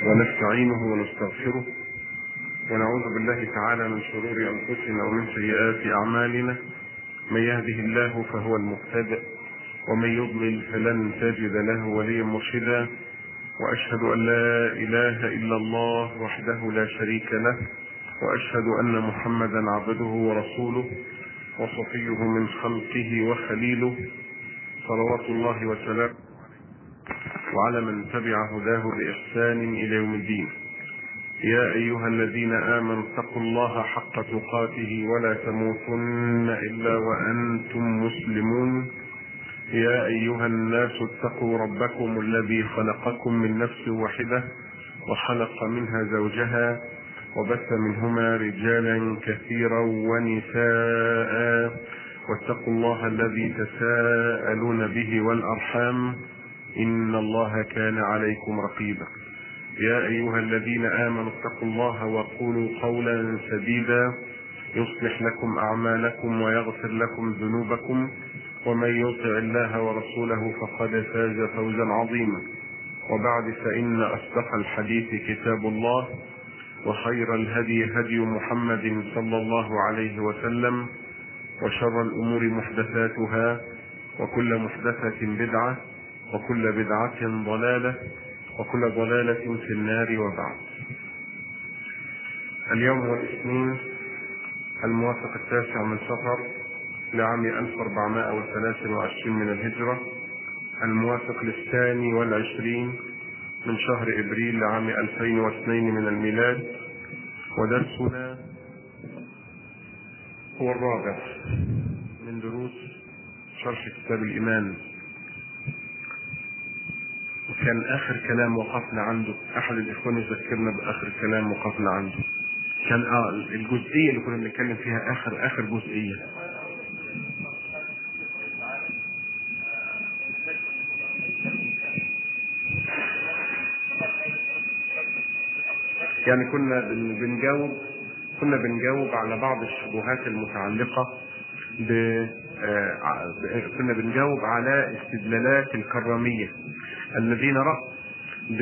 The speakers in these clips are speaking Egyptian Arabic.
ونستعينه ونستغفره ونعوذ بالله تعالى من شرور انفسنا ومن سيئات اعمالنا من يهده الله فهو المهتد ومن يضلل فلن تجد له وليا مرشدا واشهد ان لا اله الا الله وحده لا شريك له واشهد ان محمدا عبده ورسوله وصفيه من خلقه وخليله صلوات الله وسلامه وعلى من تبع هداه بإحسان إلى يوم الدين يا أيها الذين آمنوا اتقوا الله حق تقاته ولا تموتن إلا وأنتم مسلمون يا أيها الناس اتقوا ربكم الذي خلقكم من نفس واحدة وخلق منها زوجها وبث منهما رجالا كثيرا ونساء واتقوا الله الذي تساءلون به والأرحام إن الله كان عليكم رقيبا يا أيها الذين آمنوا اتقوا الله وقولوا قولا سديدا يصلح لكم أعمالكم ويغفر لكم ذنوبكم ومن يطع الله ورسوله فقد فاز فوزا عظيما وبعد فإن أصدق الحديث كتاب الله وخير الهدي هدي محمد صلى الله عليه وسلم وشر الأمور محدثاتها وكل محدثة بدعة وكل بدعة ضلالة وكل ضلالة في النار وبعد اليوم هو الاثنين الموافق التاسع من صفر لعام 1423 من الهجرة الموافق للثاني والعشرين من شهر ابريل لعام 2002 من الميلاد ودرسنا هو الرابع من دروس شرح كتاب الايمان وكان اخر كلام وقفنا عنده احد الاخوان يذكرنا باخر كلام وقفنا عنده كان اه الجزئيه اللي كنا بنتكلم فيها اخر اخر جزئيه يعني كنا بنجاوب كنا بنجاوب على بعض الشبهات المتعلقه ب كنا بنجاوب على استدلالات الكراميه الذين رأوا ب...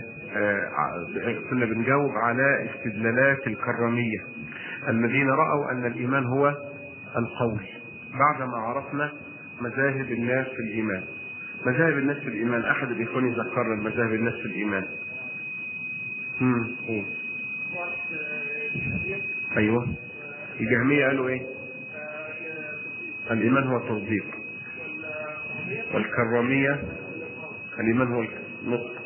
كنا بنجاوب على استدلالات الكرامية الذين رأوا أن الإيمان هو القول بعدما عرفنا مذاهب الناس في الإيمان مذاهب الناس في الإيمان أحد الإخوان ذكرنا مذاهب الناس في الإيمان امم أيوه الجهمية قالوا إيه؟ الإيمان هو التصديق والكرامية الإيمان هو النطق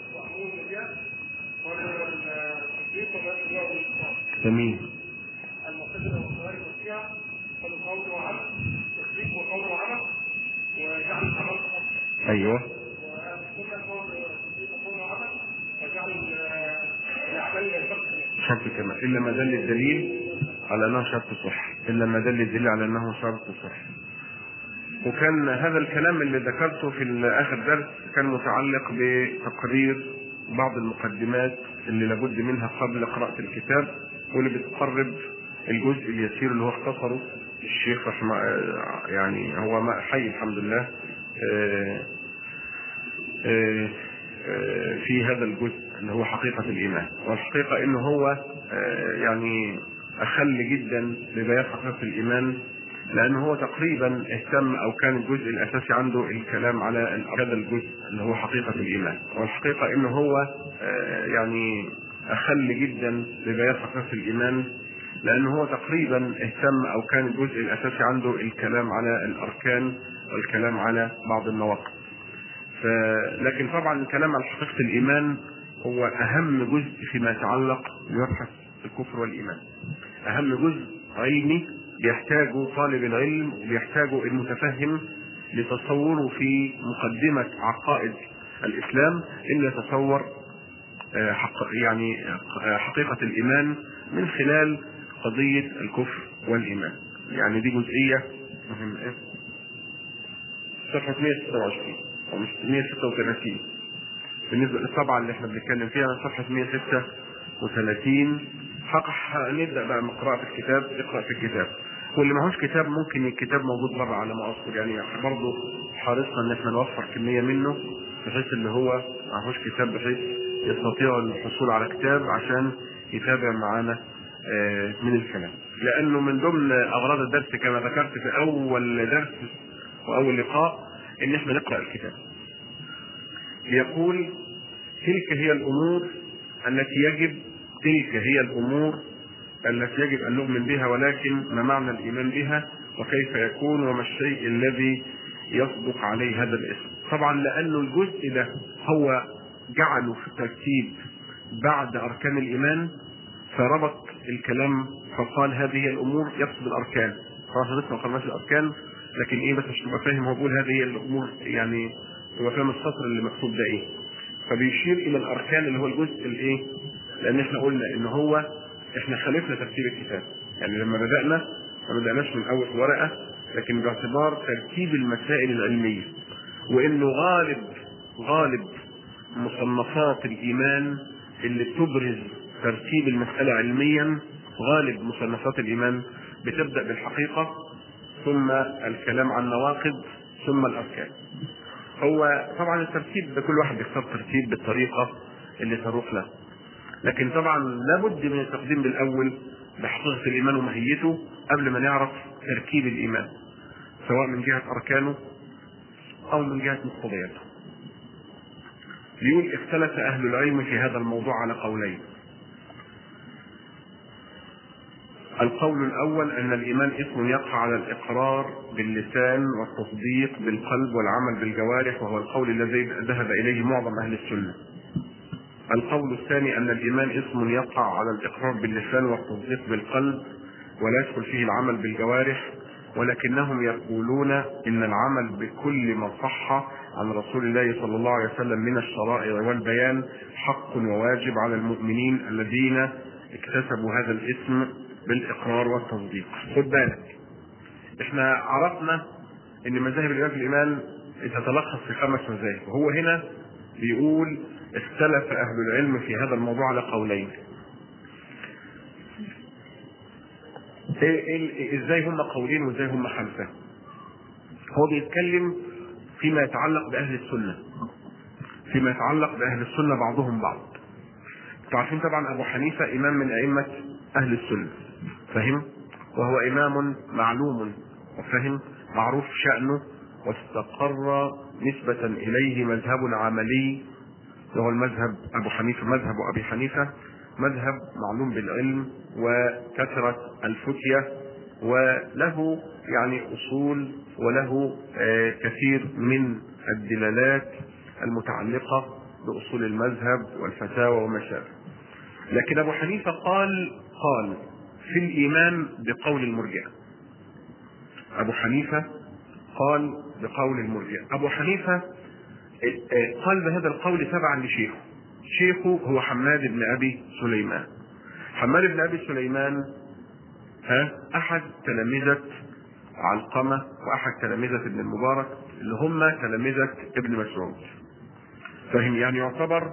جميل المعتزلة والخوارج والشيعة قالوا قول وعمل تصديق وقول وعمل وجعل العمل أيوه والسنة قول تصديق وقول وعمل وجعل الأعمال شرط كما إلا ما دل الدليل على أنه شرط صح إلا ما دل الدليل على أنه شرط صح وكان هذا الكلام اللي ذكرته في اخر درس كان متعلق بتقرير بعض المقدمات اللي لابد منها قبل قراءة الكتاب واللي بتقرب الجزء اليسير اللي هو اختصره الشيخ رحمه يعني هو ما حي الحمد لله في هذا الجزء اللي هو حقيقة الإيمان والحقيقة إنه هو يعني أخل جدا لبيان حقيقة الإيمان لانه هو تقريبا اهتم او كان الجزء الاساسي عنده الكلام على هذا الجزء اللي هو حقيقه الايمان والحقيقه انه هو يعني اخل جدا ببيان حقيقه الايمان لانه هو تقريبا اهتم او كان الجزء الاساسي عنده الكلام على الاركان والكلام على بعض النواقض لكن طبعا الكلام على حقيقه الايمان هو اهم جزء فيما يتعلق بمبحث الكفر والايمان اهم جزء علمي بيحتاجه طالب العلم وبيحتاجه المتفهم لتصوره في مقدمة عقائد الإسلام إن يتصور حق يعني حقيقة الإيمان من خلال قضية الكفر والإيمان يعني دي جزئية مهمة صفحة 126 أو 136 بالنسبة للطبعة اللي احنا بنتكلم فيها صفحة 136 نبدأ بقى من قراءة الكتاب اقرأ في الكتاب واللي معهوش كتاب ممكن الكتاب موجود بره على ما اذكر يعني برضه حرصنا ان احنا نوفر كميه منه بحيث اللي هو معهوش كتاب بحيث يستطيع الحصول على كتاب عشان يتابع معانا آه، من الكلام لانه من ضمن اغراض الدرس كما ذكرت في اول درس واول لقاء ان احنا نقرا الكتاب يقول تلك هي الامور التي يجب تلك هي الامور التي يجب ان نؤمن بها ولكن ما معنى الايمان بها وكيف يكون وما الشيء الذي يصدق عليه هذا الاسم طبعا لانه الجزء ده هو جعله في الترتيب بعد اركان الايمان فربط الكلام فقال هذه هي الامور يقصد الاركان خلاص لسه ما قلناش الاركان لكن ايه بس عشان تبقى فاهم هو بيقول هذه هي الامور يعني تبقى فاهم السطر اللي مكتوب ده ايه فبيشير الى الاركان اللي هو الجزء الايه لان احنا قلنا ان هو احنا خالفنا ترتيب الكتاب يعني لما بدانا ما بداناش من اول ورقه لكن باعتبار ترتيب المسائل العلميه وانه غالب غالب مصنفات الايمان اللي بتبرز ترتيب المساله علميا غالب مصنفات الايمان بتبدا بالحقيقه ثم الكلام عن نواقض ثم الاركان هو طبعا الترتيب ده كل واحد بيختار ترتيب بالطريقه اللي تروح له لكن طبعا لابد من التقديم بالاول بحقيقه الايمان وماهيته قبل ما نعرف تركيب الايمان سواء من جهه اركانه او من جهه مقتضياته بيقول اختلف اهل العلم في هذا الموضوع على قولين القول الاول ان الايمان اسم يقع على الاقرار باللسان والتصديق بالقلب والعمل بالجوارح وهو القول الذي ذهب اليه معظم اهل السنه القول الثاني ان الايمان اسم يقع على الاقرار باللسان والتصديق بالقلب ولا يدخل فيه العمل بالجوارح ولكنهم يقولون ان العمل بكل ما صح عن رسول الله صلى الله عليه وسلم من الشرائع والبيان حق وواجب على المؤمنين الذين اكتسبوا هذا الاسم بالاقرار والتصديق خد بالك احنا عرفنا ان مذاهب الامام في الايمان تتلخص في خمس مذاهب وهو هنا بيقول اختلف اهل العلم في هذا الموضوع على قولين إيه إيه ازاي هم قولين وازاي هم خمسه هو بيتكلم فيما يتعلق باهل السنه فيما يتعلق باهل السنه بعضهم بعض انتوا عارفين طبعا ابو حنيفه امام من ائمه اهل السنه فهم وهو امام معلوم وفهم معروف شانه واستقر نسبة إليه مذهب عملي وهو المذهب أبو حنيفة مذهب أبي حنيفة مذهب معلوم بالعلم وكثرة الفتية وله يعني أصول وله آه كثير من الدلالات المتعلقة بأصول المذهب والفتاوى وما شابه لكن أبو حنيفة قال قال في الإيمان بقول المرجئة أبو حنيفة قال بقول المرجئة أبو حنيفة قال بهذا القول تبعا لشيخه شيخه هو حماد بن أبي سليمان حماد بن أبي سليمان ها أحد تلامذة علقمة وأحد تلامذة ابن المبارك اللي هم تلامذة ابن مسعود فهم يعني يعتبر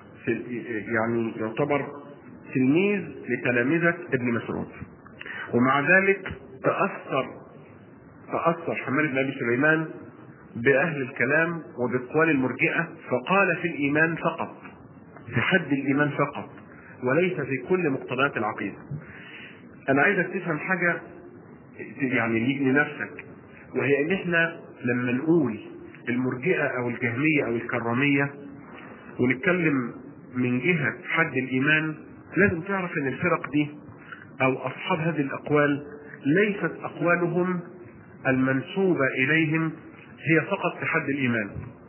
يعني يعتبر تلميذ لتلامذة ابن مسعود ومع ذلك تأثر تأثر حماد بن أبي سليمان بأهل الكلام وبأقوال المرجئة فقال في الإيمان فقط في حد الإيمان فقط وليس في كل مقتضيات العقيدة أنا عايزك تفهم حاجة يعني لنفسك وهي إن إحنا لما نقول المرجئة أو الجهمية أو الكرامية ونتكلم من جهة حد الإيمان لازم تعرف إن الفرق دي أو أصحاب هذه الأقوال ليست أقوالهم المنسوبة إليهم هي فقط في حد الإيمان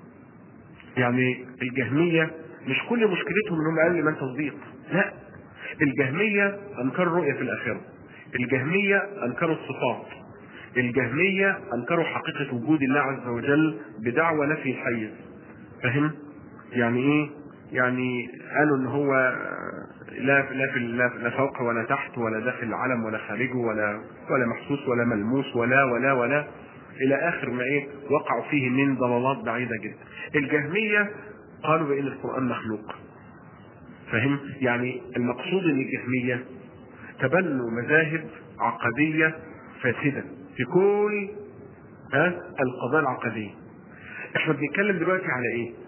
يعني الجهمية مش كل مشكلتهم انهم قال الايمان تصديق لا الجهمية انكروا الرؤية في الآخرة الجهمية انكروا الصفات الجهمية انكروا حقيقة وجود الله عز وجل بدعوى نفي الحيز فهم يعني ايه يعني قالوا ان هو لا لا في لا فوق ولا تحت ولا داخل العالم ولا خارجه ولا ولا محسوس ولا ملموس ولا ولا ولا الى اخر ما ايه وقعوا فيه من ضلالات بعيده جدا. الجهميه قالوا بان القران مخلوق. فهم؟ يعني المقصود ان الجهميه تبنوا مذاهب عقديه فاسده في كل ها القضايا العقديه. احنا بنتكلم دلوقتي على ايه؟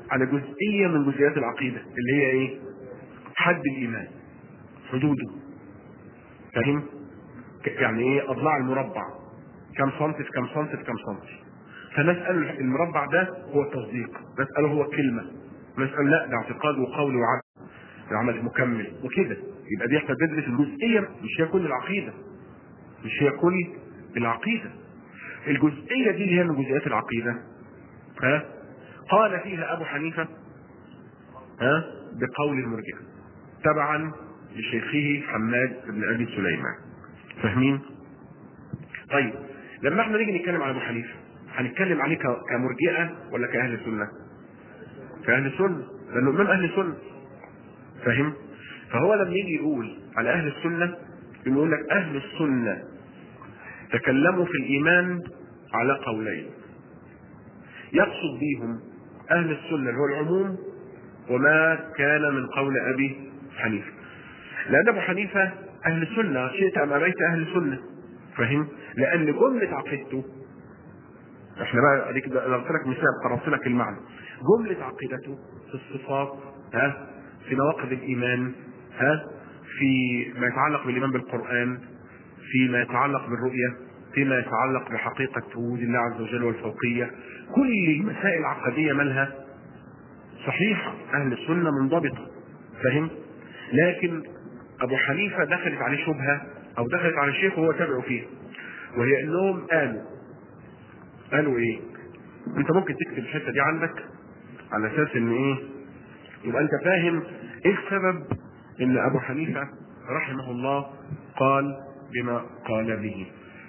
على جزئيه من جزئيات العقيده اللي هي ايه؟ حد الايمان حدوده فاهم؟ ك- يعني ايه اضلاع المربع كم سنتي في كم سنتي في كم سنتي فناس قالوا المربع ده هو التصديق ناس قالوا هو كلمه ناس قالوا لا ده اعتقاد وقول وعمل العمل مكمل وكده يبقى دي احنا بندرس الجزئيه مش هي كل العقيده مش هي كل العقيده الجزئيه دي اللي هي من جزئيات العقيده ها قال فيها ابو حنيفه ها بقول المرجئه تبعا لشيخه حماد بن ابي سليمان فاهمين طيب لما احنا نيجي نتكلم على ابو حنيفه هنتكلم عليه ك- كمرجئه ولا كاهل سنه كاهل سنه لانه امام اهل سنه فاهم فهو لما يجي يقول على اهل السنه يقول لك اهل السنه تكلموا في الايمان على قولين يقصد بيهم اهل السنه اللي هو العموم وما كان من قول ابي حنيفه لان ابو حنيفه اهل سنه شئت ام ابيت اهل سنه فاهم لان جمله عقيدته احنا بقى اديك ضربت لك مثال قربت لك المعنى جمله عقيدته في الصفات ها في نواقض الايمان ها في ما يتعلق بالايمان بالقران فيما يتعلق بالرؤيه فيما يتعلق بحقيقه وجود الله عز وجل والفوقيه كل المسائل العقديه مالها صحيحه اهل السنه منضبطه فاهم لكن ابو حنيفه دخلت عليه شبهه او دخلت على الشيخ وهو تابعه فيها وهي انهم قالوا قالوا ايه انت ممكن تكتب الحته دي عندك على اساس ان ايه يبقى انت فاهم ايه السبب ان ابو حنيفه رحمه الله قال بما قال به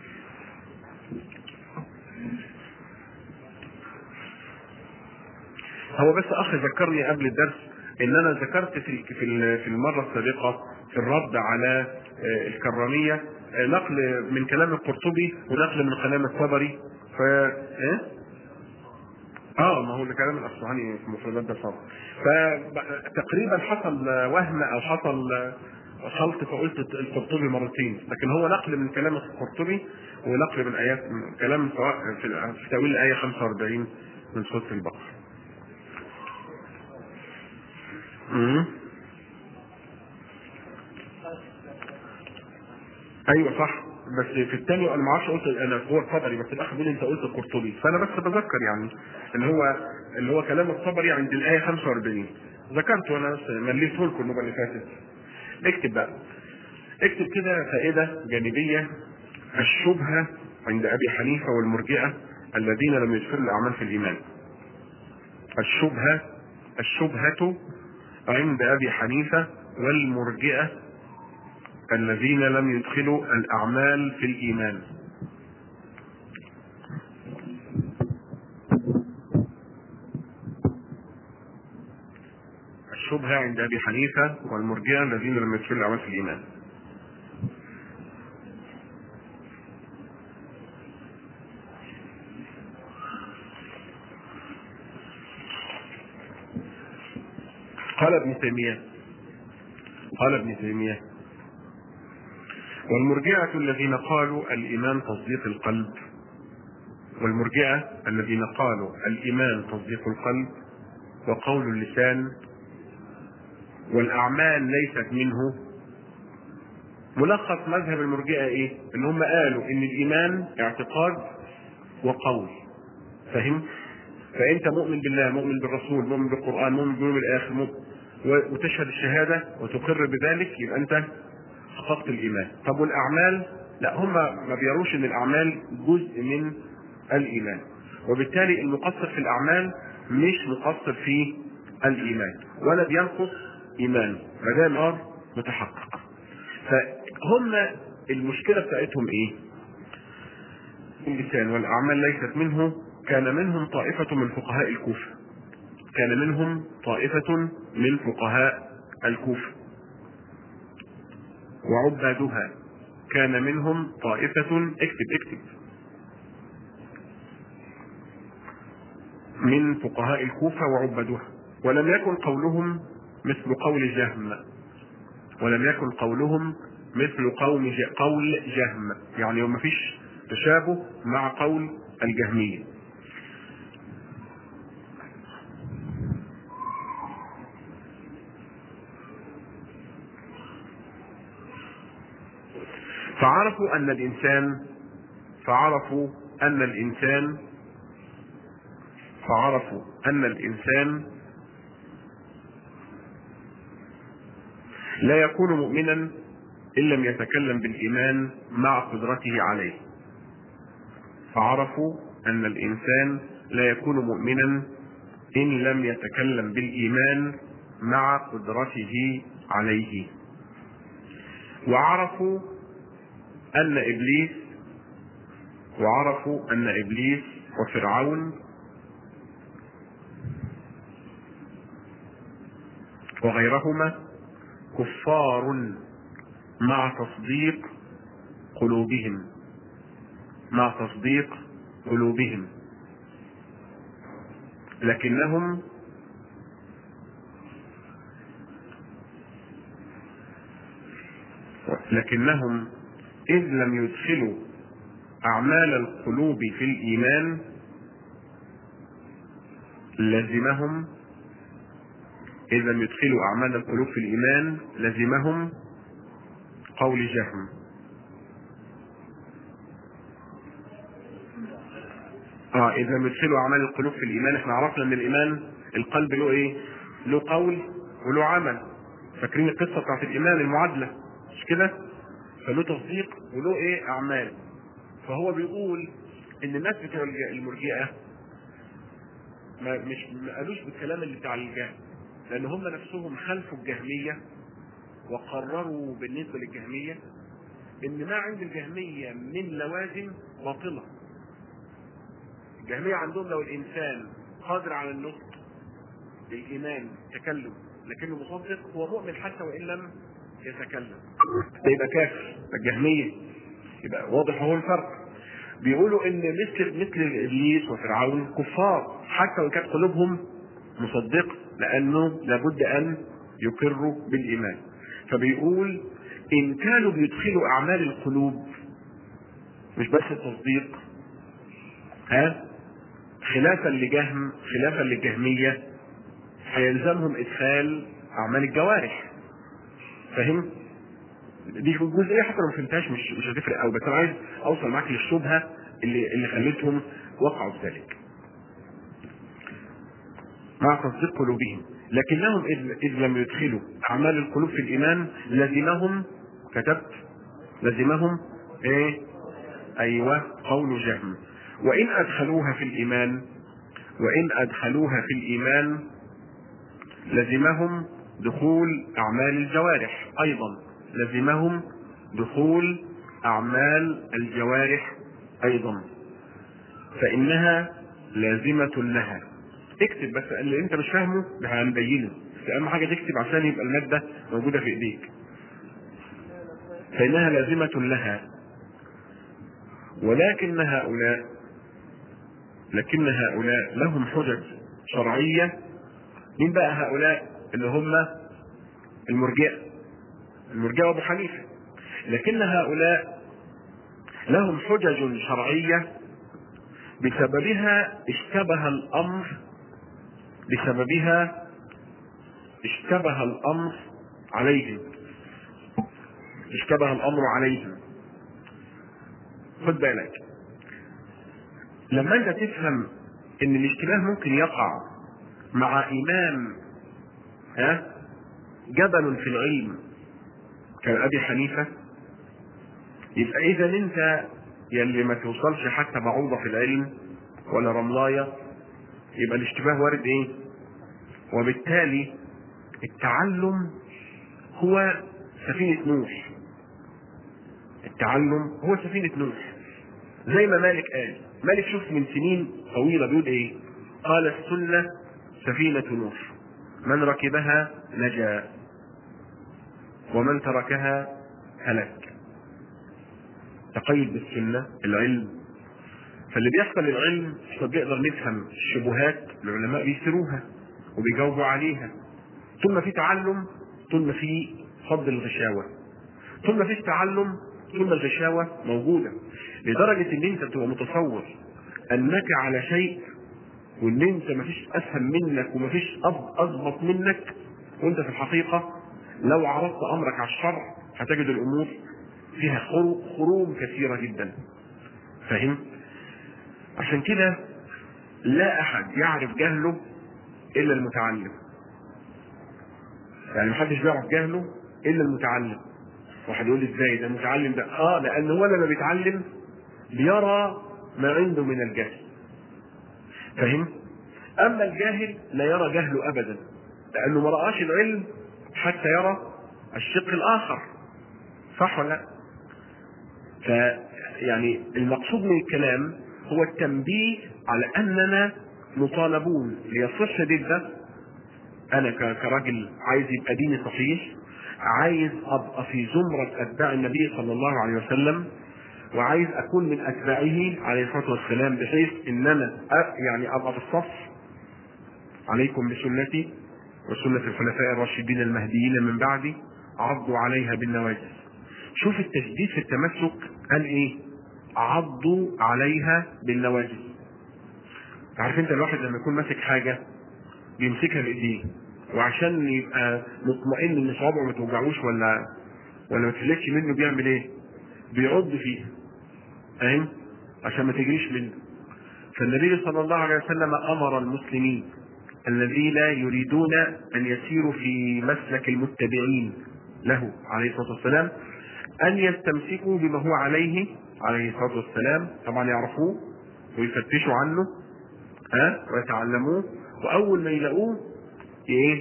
هو بس اخ ذكرني قبل الدرس ان انا ذكرت في في ال- في المره السابقه في الرد على آه، الكراميه آه، نقل من كلام القرطبي ونقل من كلام الطبري ف ايه؟ اه ما هو اللي كلام الاصفهاني في مفردات ده صار فتقريبا حصل وهم او حصل خلط فقلت القرطبي مرتين لكن هو نقل من كلام القرطبي ونقل من ايات من كلام سواء في في تاويل الايه 45 من سوره البقره مم. ايوه صح بس في الثاني انا ما اعرفش قلت انا هو الطبري بس الاخ بيقول لي انت قلت القرطبي فانا بس بذكر يعني اللي هو اللي هو كلام الطبري عند الايه 45 ذكرته انا بس مليته لكم المره اللي فاتت اكتب بقى اكتب كده فائده جانبيه الشبهه عند ابي حنيفه والمرجئه الذين لم يدخلوا الاعمال في الايمان الشبهه الشبهه عند ابي حنيفه والمرجئه الذين لم يدخلوا الاعمال في الايمان الشبهه عند ابي حنيفه والمرجئه الذين لم يدخلوا الاعمال في الايمان قال ابن تيميه قال ابن تيميه والمرجئة الذين قالوا الإيمان تصديق القلب والمرجئة الذين قالوا الإيمان تصديق القلب وقول اللسان والأعمال ليست منه ملخص مذهب المرجئة إيه؟ إن هم قالوا إن الإيمان اعتقاد وقول فهم؟ فأنت مؤمن بالله مؤمن بالرسول مؤمن بالقرآن مؤمن باليوم الآخر مؤمن وتشهد الشهادة وتقر بذلك يبقى أنت حققت الايمان طب والاعمال لا هم ما بيروش ان الاعمال جزء من الايمان وبالتالي المقصر في الاعمال مش مقصر في الايمان ولا بينقص ايمانه ما دام الامر متحقق فهم المشكله بتاعتهم ايه اللسان والاعمال ليست منه كان منهم طائفه من فقهاء الكوفه كان منهم طائفه من فقهاء الكوفه وعبادها كان منهم طائفة اكتب اكتب من فقهاء الكوفة وعبادها ولم يكن قولهم مثل قول جهم ولم يكن قولهم مثل قوم ج... قول جهم يعني ما فيش تشابه مع قول الجهمية فعرفوا ان الانسان فعرفوا ان الانسان فعرفوا ان الانسان لا يكون مؤمنا ان لم يتكلم بالايمان مع قدرته عليه فعرفوا ان الانسان لا يكون مؤمنا ان لم يتكلم بالايمان مع قدرته عليه وعرفوا ان ابليس وعرفوا ان ابليس وفرعون وغيرهما كفار مع تصديق قلوبهم مع تصديق قلوبهم لكنهم لكنهم إذ لم يدخلوا أعمال القلوب في الإيمان لزمهم إذ لم يدخلوا أعمال القلوب في الإيمان لزمهم قول جهم اه اذا لم يدخلوا اعمال القلوب في الايمان احنا عرفنا ان الايمان القلب له ايه له قول وله عمل فاكرين القصه بتاعت الايمان المعادله مش كده فله تصديق وله ايه اعمال فهو بيقول ان الناس بتوع المرجئه ما مش ما قالوش بالكلام اللي بتاع الجهم لان هم نفسهم خلفوا الجهميه وقرروا بالنسبه للجهميه ان ما عند الجهميه من لوازم باطله الجهميه عندهم لو الانسان قادر على النطق بالايمان تكلم لكنه مصدق هو مؤمن حتى وان لم يتكلم ده يبقى كافر الجهميه يبقى واضح هو الفرق بيقولوا ان مثل مثل ابليس وفرعون كفار حتى وان كانت قلوبهم مصدقه لانه لابد ان يقروا بالايمان فبيقول ان كانوا بيدخلوا اعمال القلوب مش بس التصديق ها خلافا لجهم خلافا للجهميه هيلزمهم ادخال اعمال الجوارح فاهم دي جزئيه حتى لو ما فهمتهاش مش مش هتفرق قوي بس انا عايز اوصل معاك للشبهه اللي اللي خلتهم وقعوا في ذلك مع تصديق قلوبهم لكنهم إذ, إذ لم يدخلوا أعمال القلوب في الإيمان لزمهم كتبت لزمهم إيه أيوة قول جهم وإن أدخلوها في الإيمان وإن أدخلوها في الإيمان لزمهم دخول أعمال الجوارح أيضا لزمهم دخول أعمال الجوارح أيضا فإنها لازمة لها اكتب بس اللي انت مش فاهمه ده هنبينه بس اهم حاجه تكتب عشان يبقى الماده موجوده في ايديك فانها لازمه لها ولكن هؤلاء لكن هؤلاء لهم حجج شرعيه مين بقى هؤلاء اللي هم المرجئه المرجئه وابو حنيفه لكن هؤلاء لهم حجج شرعيه بسببها اشتبه الامر بسببها اشتبه الامر عليهم اشتبه الامر عليهم خد بالك لما انت تفهم ان الاشتباه ممكن يقع مع امام ها جبل في العلم كابي حنيفه يبقى اذا انت يلي ما توصلش حتى بعوضه في العلم ولا رملايه يبقى الاشتباه وارد ايه وبالتالي التعلم هو سفينة نوح التعلم هو سفينة نوح زي ما مالك قال مالك شوف من سنين طويلة بيقول ايه قال السنة سفينة نوح من ركبها نجا ومن تركها هلك تقيد بالسنة العلم فاللي بيحصل العلم احنا بنقدر نفهم الشبهات العلماء بيسروها وبيجاوبوا عليها طول ما في تعلم طول ما في فضل الغشاوة طول ما فيش تعلم طول ما الغشاوة موجودة لدرجة ان انت تبقى متصور انك على شيء وان انت مفيش اسهل منك ومفيش اضبط منك وانت في الحقيقة لو عرضت امرك على الشرع هتجد الامور فيها خرو- خروم كثيرة جدا فاهم عشان كده لا احد يعرف جهله الا المتعلم يعني محدش بيعرف جهله الا المتعلم واحد يقول لي ازاي ده المتعلم ده اه لان هو لما بيتعلم بيرى ما عنده من الجهل فاهم اما الجاهل لا يرى جهله ابدا لانه ما رآش العلم حتى يرى الشق الاخر صح ولا لا ف يعني المقصود من الكلام هو التنبيه على اننا مطالبون ليصح دين ده انا ك- كراجل عايز يبقى ديني صحيح عايز ابقى في زمرة اتباع النبي صلى الله عليه وسلم وعايز اكون من اتباعه عليه الصلاه والسلام بحيث ان انا أ- يعني ابقى في الصف عليكم بسنتي وسنه الخلفاء الراشدين المهديين من بعدي عضوا عليها بالنواجذ شوف التشديد في التمسك قال ايه عضوا عليها بالنواجذ عارف انت الواحد لما يكون ماسك حاجه بيمسكها بايديه وعشان يبقى مطمئن ان صوابعه ما توجعوش ولا ولا ما تفلتش منه بيعمل ايه؟ بيعض فيها فاهم؟ عشان ما تجريش منه فالنبي صلى الله عليه وسلم امر المسلمين الذين يريدون ان يسيروا في مسلك المتبعين له عليه الصلاه والسلام ان يستمسكوا بما هو عليه عليه الصلاه والسلام طبعا يعرفوه ويفتشوا عنه ها ويتعلموه واول ما يلاقوه ايه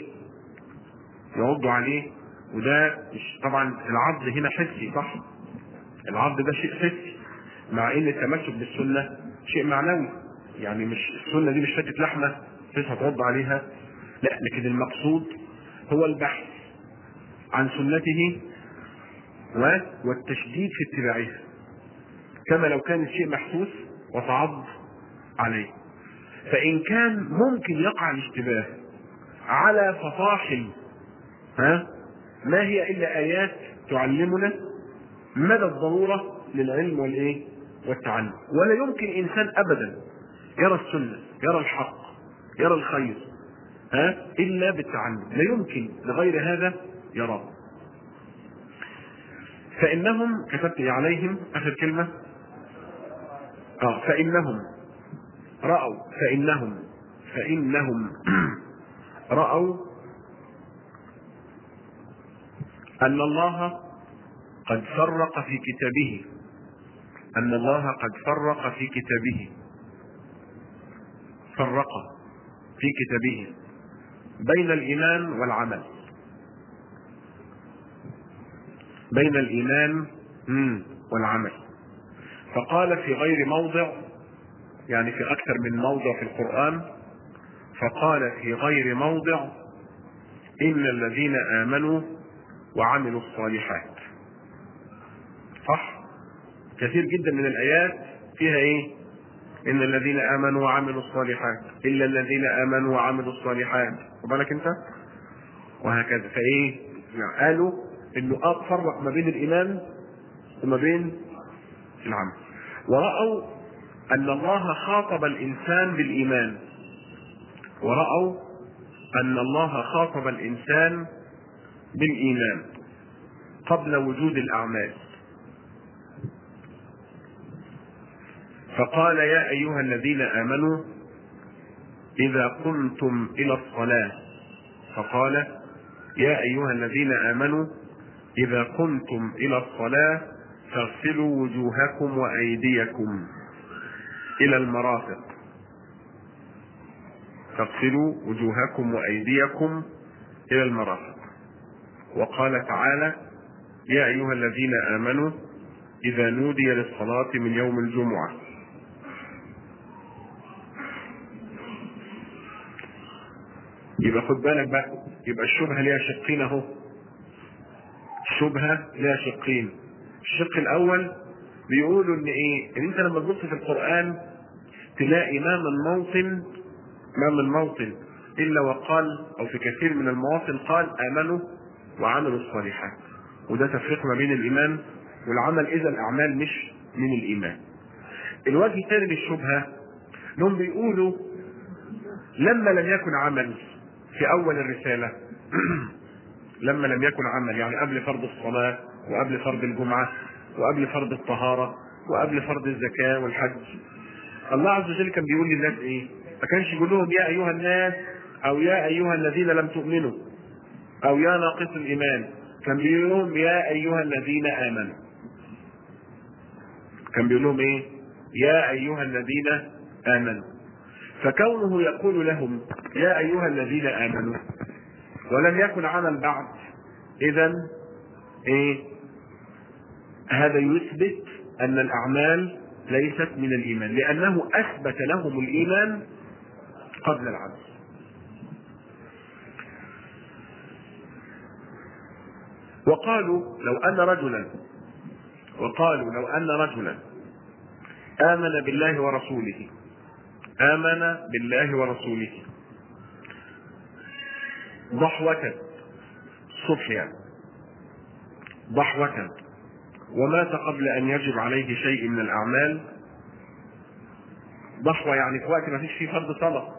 يعضوا عليه وده مش طبعا العض هنا حسي صح العض ده شيء حسي مع ان التمسك بالسنه شيء معنوي يعني مش السنه دي مش حته لحمه تصحى تعض عليها لا لكن المقصود هو البحث عن سنته و- والتشديد في اتباعها كما لو كان الشيء محسوس وتعض عليه فإن كان ممكن يقع الاشتباه على فصاحل ها ما هي إلا آيات تعلمنا مدى الضرورة للعلم والإيه والتعلم ولا يمكن إنسان أبدا يرى السنة يرى الحق يرى الخير ها إلا بالتعلم لا يمكن لغير هذا يراه فإنهم كتبت إيه عليهم آخر كلمة اه فإنهم رأوا فإنهم فإنهم رأوا أن الله قد فرق في كتابه أن الله قد فرق في كتابه فرق في كتابه بين الإيمان والعمل بين الإيمان مم، والعمل فقال في غير موضع يعني في أكثر من موضع في القرآن فقال في غير موضع إن الذين آمنوا وعملوا الصالحات صح كثير جدا من الآيات فيها إيه إن الذين آمنوا وعملوا الصالحات إلا الذين آمنوا وعملوا الصالحات وبالك أنت وهكذا فإيه يعني قالوا إنه آه فرق ما بين الإيمان وما بين العمل ورأوا أن الله خاطب الإنسان بالإيمان ورأوا أن الله خاطب الإنسان بالإيمان قبل وجود الأعمال فقال يا أيها الذين آمنوا إذا قمتم إلى الصلاة فقال يا أيها الذين آمنوا إذا قمتم إلى الصلاة فاغسلوا وجوهكم وأيديكم إلى المرافق فاغسلوا وجوهكم وأيديكم إلى المرافق وقال تعالى يا أيها الذين آمنوا إذا نودي للصلاة من يوم الجمعة يبقى خد بالك بقى يبقى الشبهة ليها شقين اهو الشبهة ليها شقين الشق الأول بيقولوا إن إيه؟ إن أنت لما تبص في القرآن تلاقي ما من موطن ما من موطن إلا وقال أو في كثير من المواطن قال آمنوا وعملوا الصالحات وده تفريق ما بين الإيمان والعمل إذا الأعمال مش من الإيمان الوجه الثاني للشبهة انهم بيقولوا لما لم يكن عمل في اول الرسالة لما لم يكن عمل يعني قبل فرض الصلاة وقبل فرض الجمعة وقبل فرض الطهارة وقبل فرض الزكاة والحج الله عز وجل كان بيقول للناس ايه ما كانش يقول لهم يا ايها الناس او يا ايها الذين لم تؤمنوا او يا ناقص الايمان كان بيقول لهم يا ايها الذين امنوا كان بيقول لهم ايه يا ايها الذين امنوا فكونه يقول لهم يا ايها الذين امنوا ولم يكن عمل بعد اذا ايه هذا يثبت ان الاعمال ليست من الايمان لانه اثبت لهم الايمان قبل العمل وقالوا لو ان رجلا وقالوا لو ان رجلا امن بالله ورسوله امن بالله ورسوله ضحوة الصبح يعني ضحوة ومات قبل ان يجب عليه شيء من الاعمال ضحوة يعني في وقت ما فيش فيه فرض صلاة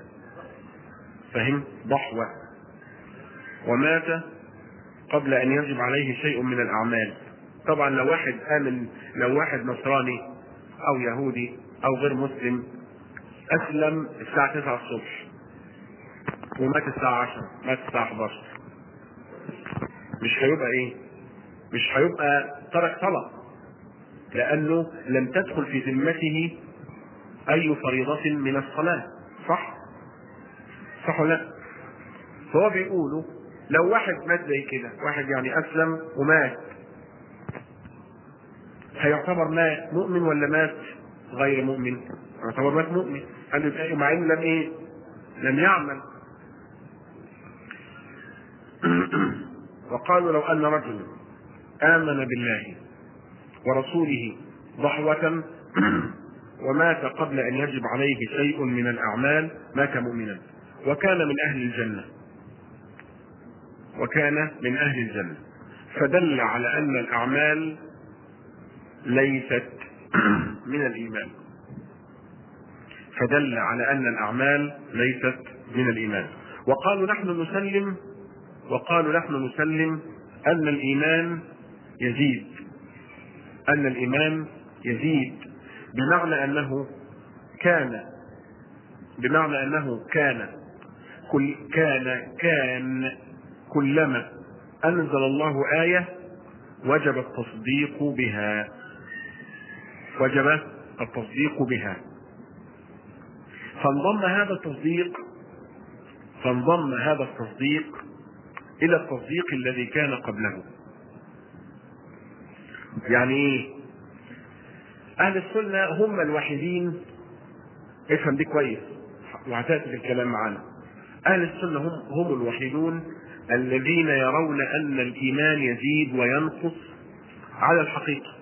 فهم ضحوة ومات قبل ان يجب عليه شيء من الاعمال طبعا لو واحد امن لو واحد نصراني او يهودي او غير مسلم اسلم الساعة 9 الصبح ومات الساعة 10 مات الساعة 11 مش هيبقى ايه مش هيبقى ترك صلاة لأنه لم تدخل في ذمته أي فريضة من الصلاة صح؟ صح ولا لا؟ فهو بيقولوا لو واحد مات زي كده واحد يعني أسلم ومات هيعتبر مات مؤمن ولا مات غير مؤمن؟ يعتبر مات مؤمن قال مع إنه لم إيه؟ لم يعمل وقالوا لو أن رجلا آمن بالله ورسوله ضحوة ومات قبل أن يجب عليه شيء من الأعمال مات مؤمنا وكان من أهل الجنة وكان من أهل الجنة فدل على أن الأعمال ليست من الإيمان فدل على أن الأعمال ليست من الإيمان وقالوا نحن نسلم وقالوا نحن نسلم أن الإيمان يزيد أن الإيمان يزيد بمعنى أنه كان بمعنى أنه كان كل كان كان كلما أنزل الله آية وجب التصديق بها وجب التصديق بها فانضم هذا التصديق فانضم هذا التصديق إلى التصديق الذي كان قبله يعني ايه اهل السنه هم الوحيدين افهم دي كويس وهتاتي في الكلام معانا اهل السنه هم هم الوحيدون الذين يرون ان الايمان يزيد وينقص على الحقيقه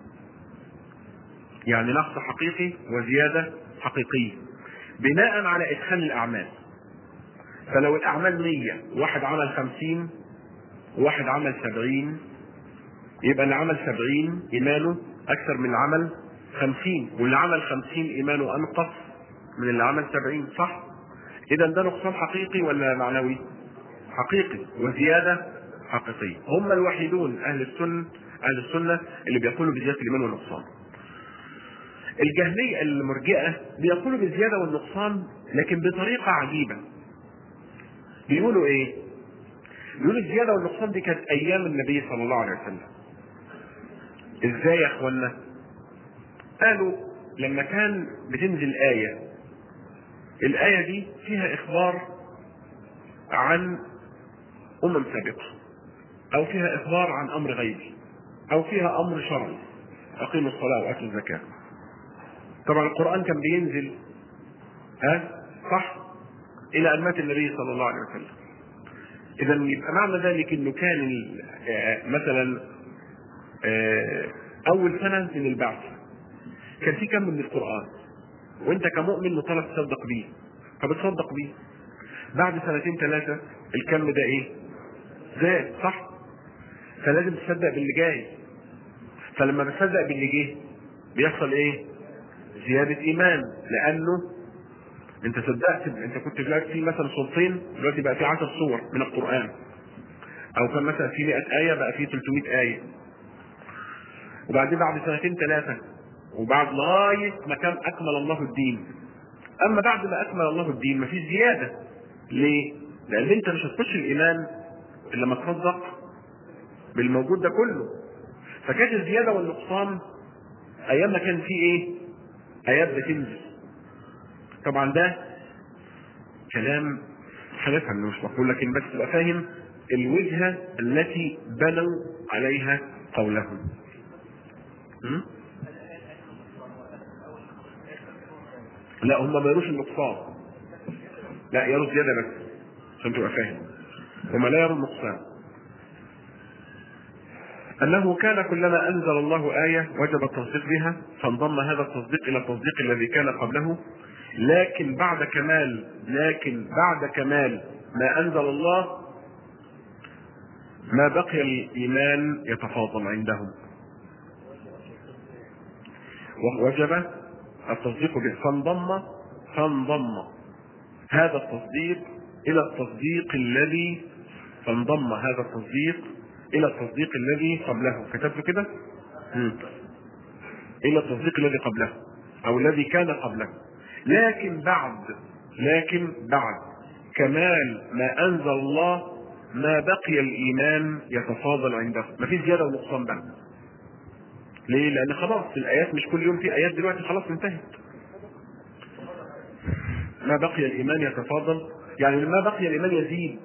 يعني نقص حقيقي وزياده حقيقيه بناء على ادخال الاعمال فلو الاعمال مية واحد عمل خمسين وواحد عمل سبعين يبقى اللي عمل سبعين إيمانه أكثر من اللي عمل خمسين واللي عمل خمسين إيمانه أنقص من اللي عمل سبعين صح؟ إذا ده نقصان حقيقي ولا معنوي؟ حقيقي وزيادة حقيقية هم الوحيدون أهل السنة أهل السنة اللي بيقولوا بزيادة الإيمان والنقصان الجهمية المرجئة بيقولوا بالزيادة والنقصان لكن بطريقة عجيبة بيقولوا إيه؟ بيقولوا الزيادة والنقصان دي كانت أيام النبي صلى الله عليه وسلم ازاي يا اخوانا قالوا لما كان بتنزل آية الآية دي فيها إخبار عن أمم سابقة أو فيها إخبار عن أمر غيبي أو فيها أمر شرعي أقيموا الصلاة وآتوا الزكاة طبعا القرآن كان بينزل ها صح إلى أن مات النبي صلى الله عليه وسلم إذا يبقى معنى ذلك إنه كان مثلا اول سنه من البعث كان في كم من القران وانت كمؤمن مطالب تصدق بيه فبتصدق بيه بعد سنتين ثلاثه الكم ده ايه زاد صح فلازم تصدق باللي جاي فلما بتصدق باللي جه بيحصل ايه زياده ايمان لانه انت صدقت انت كنت دلوقتي في مثلا صورتين دلوقتي بقى في 10 صور من القران او كان مثلا في 100 ايه بقى في 300 ايه وبعدين بعد سنتين ثلاثة وبعد لغاية ما كان أكمل الله الدين أما بعد ما أكمل الله الدين مفيش زيادة ليه؟ لأن أنت مش هتخش الإيمان إلا لما تصدق بالموجود ده كله فكانت الزيادة والنقصان أيام ما كان في إيه؟ آيات بتنزل طبعا ده كلام هنفهم انه مش مقبول لكن بس تبقى فاهم الوجهه التي بنوا عليها قولهم. م? لا هم ما يروش النقصان. لا يروا زياده بس عشان تبقى فاهم. هم لا يروا النقصان. أنه كان كلما أنزل الله آية وجب التصديق بها فانضم هذا التصديق إلى التصديق الذي كان قبله لكن بعد كمال لكن بعد كمال ما أنزل الله ما بقي الإيمان يتفاضل عندهم ووجب التصديق به فانضم فانضم هذا التصديق إلى التصديق الذي فانضم هذا التصديق إلى التصديق الذي قبله كتبت كده؟ مم. إلى التصديق الذي قبله أو الذي كان قبله لكن بعد لكن بعد كمال ما انزل الله ما بقي الايمان يتفاضل عنده ما فيش زياده ونقصان بقى ليه لان خلاص الايات مش كل يوم في ايات دلوقتي خلاص انتهت ما بقي الايمان يتفاضل يعني ما بقي الايمان يزيد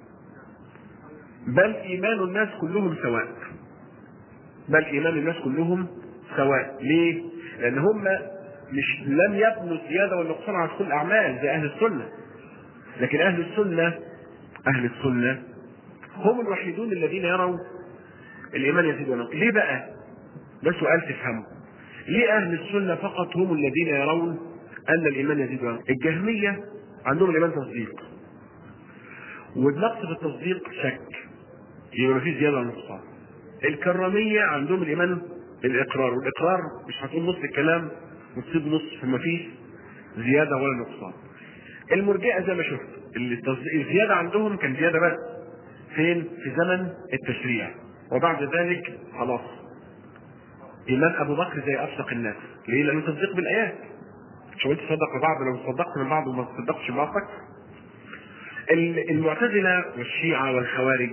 بل ايمان الناس كلهم سواء بل ايمان الناس كلهم سواء ليه لان هم مش لم يبنوا الزيادة والنقصان على كل الأعمال زي أهل السنة لكن أهل السنة أهل السنة هم الوحيدون الذين يروا الإيمان يزيد وينقص ليه بقى؟ ده سؤال تفهمه ليه أهل السنة فقط هم الذين يرون أن الإيمان يزيد وينقص الجهمية عندهم الإيمان تصديق والنقص في التصديق شك يبقى ما فيش زيادة ولا نقصان الكرامية عندهم الإيمان الإقرار والإقرار مش هتقول نص الكلام وتسيب نص فما فيش زياده ولا نقصان. المرجئه زي ما شفت الزياده عندهم كان زياده بس فين؟ في زمن التشريع وبعد ذلك خلاص ايمان ابو بكر زي افسق الناس ليه؟ لانه تصديق بالايات مش قلت تصدق ببعض لو صدقت من بعض وما تصدقش بعضك المعتزله والشيعه والخوارج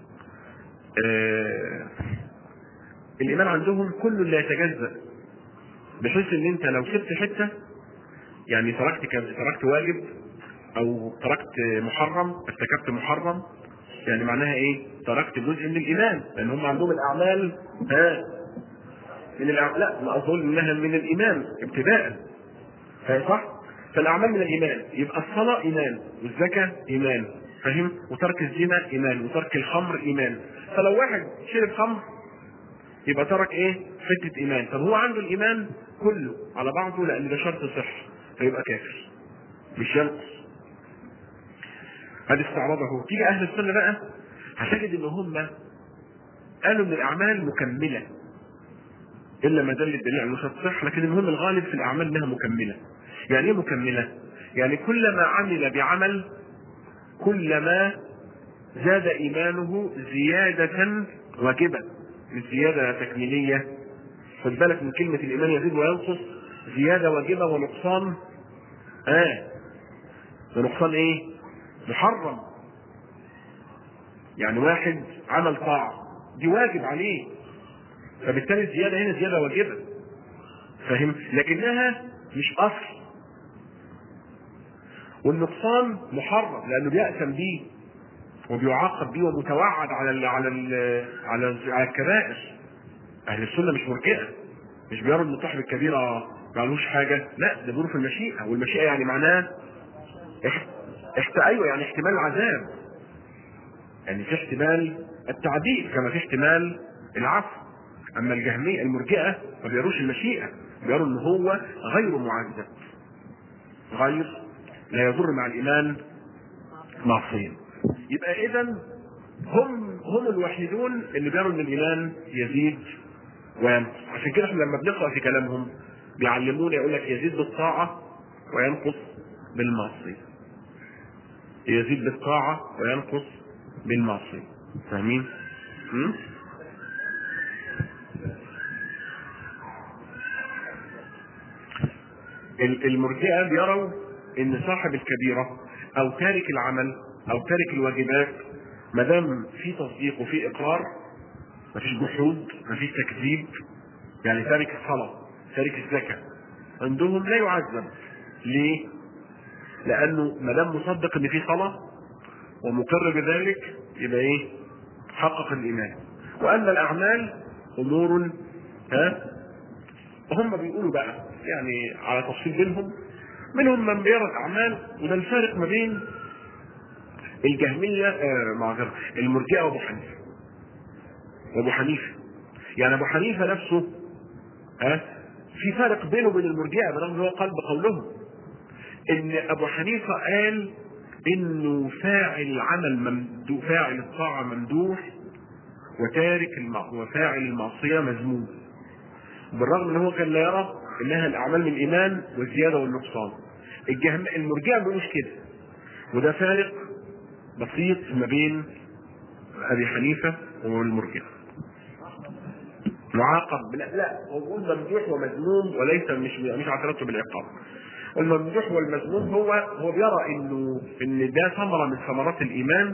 آه الايمان عندهم كله لا يتجزأ بحيث ان انت لو سبت حته يعني تركت تركت واجب او تركت محرم ارتكبت محرم يعني معناها ايه؟ تركت جزء من الايمان لان هم عندهم الاعمال ها من الاعمال لا ما اظن انها من الايمان ابتداء صح؟ فالاعمال من الايمان يبقى الصلاه ايمان والزكاه ايمان فاهم؟ وترك الزنا ايمان وترك الخمر ايمان فلو واحد شرب خمر يبقى ترك ايه؟ حته ايمان طب هو عنده الايمان كله على بعضه لان ده شرط صح فيبقى كافر مش ينقص هذا استعرضه تيجي اهل السنه بقى هتجد ان هم قالوا ان الاعمال مكمله الا ما دل الدليل على شرط صح لكن المهم الغالب في الاعمال انها مكمله يعني ايه مكمله يعني كلما عمل بعمل كلما زاد ايمانه زياده واجبه مش زياده تكميليه خد بالك من كلمة الإيمان يزيد وينقص زيادة واجبة ونقصان آه ونقصان إيه؟ محرم يعني واحد عمل طاعة دي واجب عليه فبالتالي الزيادة هنا زيادة واجبة فاهم؟ لكنها مش أصل والنقصان محرم لأنه بيأثم بيه وبيعاقب بيه ومتوعد على ال على ال على ال على الكبائر اهل السنه مش مرجئه مش بيروا ان صاحب الكبيره ما عليهوش حاجه لا ده بيقولوا في المشيئه والمشيئه يعني معناه احت... احت... ايوه يعني احتمال العذاب يعني في احتمال التعذيب كما في احتمال العفو اما الجهميه المرجئه ما بيروش المشيئه بيروا ان هو غير معذب غير لا يضر مع الايمان معصيه يبقى اذا هم هم الوحيدون اللي بيروا ان الايمان يزيد وينقص عشان كده احنا لما بنقرا في كلامهم بيعلمونا يقول لك يزيد بالطاعه وينقص بالمعصيه يزيد بالطاعه وينقص بالمعصيه فاهمين؟ ال- المرجئه بيروا ان صاحب الكبيره او تارك العمل او تارك الواجبات ما دام في تصديق وفي اقرار مفيش جحود مفيش تكذيب يعني تارك الصلاه تارك الزكاه عندهم لا يعذب ليه؟ لانه ما دام مصدق ان في صلاه ومقر بذلك يبقى ايه؟ حقق الايمان وان الاعمال امور ها هم بيقولوا بقى يعني على تفصيل بينهم منهم من بيرى الاعمال وده الفارق ما بين الجهميه آه معذره المرجئه وابو حنيفه وابو حنيفه يعني ابو حنيفه نفسه ها في فرق بينه وبين المرجئه برغم ان هو قال بقولهم ان ابو حنيفه قال انه فاعل العمل ممدوح فاعل الطاعه ممدوح وتارك المع... وفاعل المعصيه مذموم بالرغم ان هو كان لا يرى انها الاعمال من الايمان والزياده والنقصان الجهم... المرجئه ما بيقولوش كده وده فارق بسيط ما بين ابي حنيفه والمرجئه معاقب لا لا هو بيقول ممدوح ومذموم وليس مش مش على ترتب العقاب الممدوح والمذموم هو هو بيرى انه ان ده ثمره من ثمرات الايمان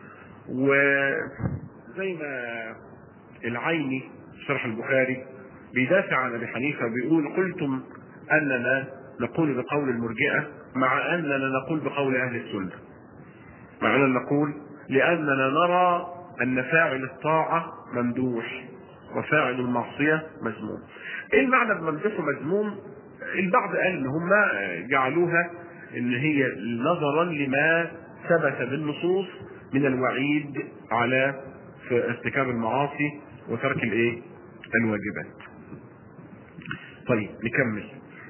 وزي ما العيني شرح البخاري بيدافع عن ابي حنيفه بيقول قلتم اننا نقول بقول المرجئه مع اننا نقول بقول اهل السنه مع اننا نقول لاننا نرى ان فاعل الطاعه ممدوح وفاعل المعصيه مذموم ايه المعنى بممدوح ومذموم البعض قال ان هم جعلوها ان هي نظرا لما ثبت بالنصوص من الوعيد على في ارتكاب المعاصي وترك الايه الواجبات طيب نكمل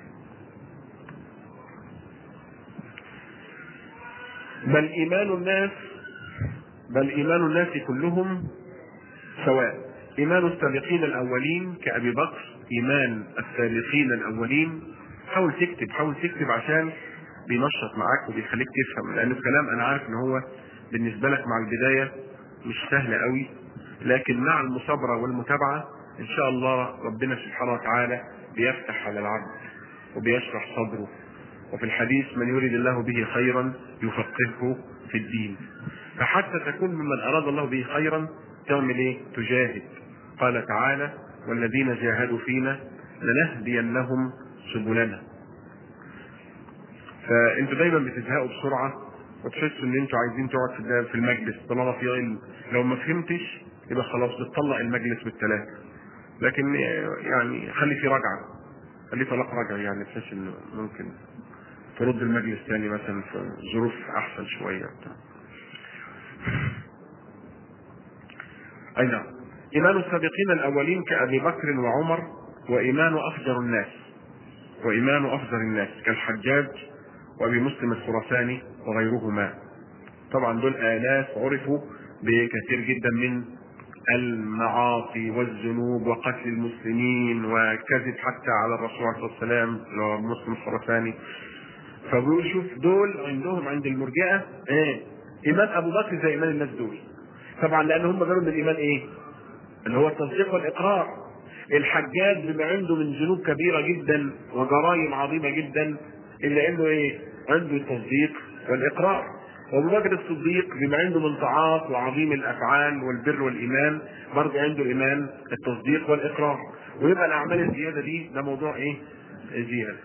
بل ايمان الناس بل ايمان الناس كلهم سواء ايمان السابقين الاولين كابي بكر ايمان السابقين الاولين حاول تكتب حاول تكتب عشان بينشط معاك وبيخليك تفهم لان الكلام انا عارف ان هو بالنسبه لك مع البدايه مش سهل قوي لكن مع المثابره والمتابعه ان شاء الله ربنا سبحانه وتعالى بيفتح على العبد وبيشرح صدره وفي الحديث من يريد الله به خيرا يفقهه في الدين فحتى تكون ممن اراد الله به خيرا تعمل ايه؟ تجاهد قال تعالى والذين جاهدوا فينا لنهدينهم سبلنا فانتوا دايما بتزهقوا بسرعه وتحسوا ان انتوا عايزين تقعد في المجلس طالما في علم لو ما فهمتش يبقى خلاص بتطلق المجلس بالثلاثه لكن يعني خلي في رجعه خلي طلاق رجعه يعني بحيث انه ممكن ترد المجلس تاني مثلا في ظروف احسن شويه بتاع. اي نعم ايمان السابقين الاولين كابي بكر وعمر وايمان افجر الناس وايمان افجر الناس كالحجاج وابي مسلم الخراساني وغيرهما طبعا دول ناس عرفوا بكثير جدا من المعاصي والذنوب وقتل المسلمين وكذب حتى على الرسول عليه الصلاه والسلام اللي هو مسلم الخراساني فبيقول شوف دول عندهم عند المرجئه ايه ايمان ابو بكر زي ايمان الناس دول طبعا لان هم قالوا من الايمان ايه؟ اللي هو التصديق والاقرار الحجاج بما عنده من ذنوب كبيره جدا وجرائم عظيمه جدا الا انه ايه؟ عنده التصديق والاقرار وابو بكر الصديق بما عنده من طاعات وعظيم الافعال والبر والايمان برضه عنده الايمان التصديق والاقرار ويبقى الاعمال الزياده دي ده موضوع ايه؟ زياده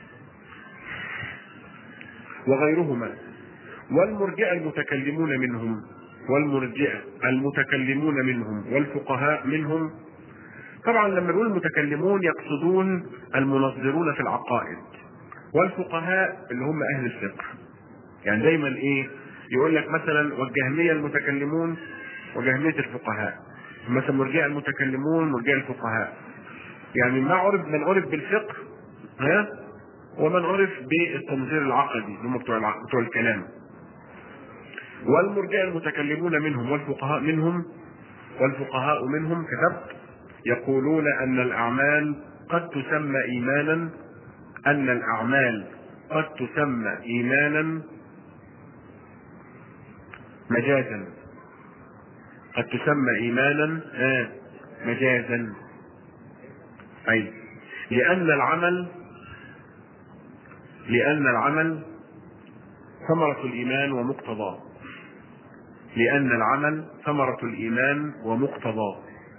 وغيرهما والمرجئه المتكلمون منهم والمرجئه المتكلمون منهم والفقهاء منهم طبعا لما نقول المتكلمون يقصدون المنظرون في العقائد والفقهاء اللي هم اهل الفقه يعني دايما ايه يقول لك مثلا والجهميه المتكلمون وجهميه الفقهاء مثلا مرجئه المتكلمون مرجئه الفقهاء يعني ما عرف من عرف بالفقه ها ومن عرف بالتنظير العقدي اللي هم بتوع الع- بتوع الكلام والمرجئه المتكلمون منهم والفقهاء منهم والفقهاء منهم كتبت يقولون ان الاعمال قد تسمى ايمانا ان الاعمال قد تسمى ايمانا مجازا قد تسمى ايمانا آه مجازا اي لان العمل لأن العمل ثمرة الإيمان ومقتضاه لأن العمل ثمرة الإيمان ومقتضاه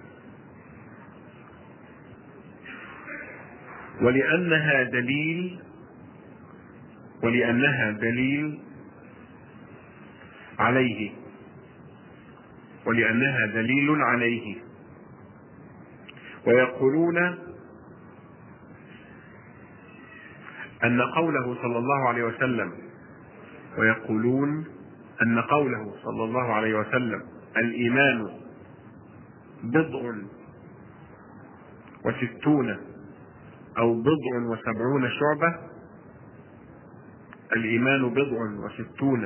ولأنها دليل ولأنها دليل عليه ولأنها دليل عليه ويقولون أن قوله صلى الله عليه وسلم ويقولون أن قوله صلى الله عليه وسلم الإيمان بضع وستون أو بضع وسبعون شعبة الإيمان بضع وستون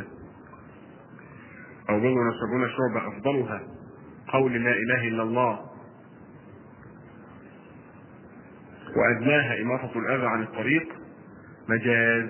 أو بضع وسبعون شعبة أفضلها قول لا إله إلا الله وأدناها إماطة الأذى عن الطريق مجاز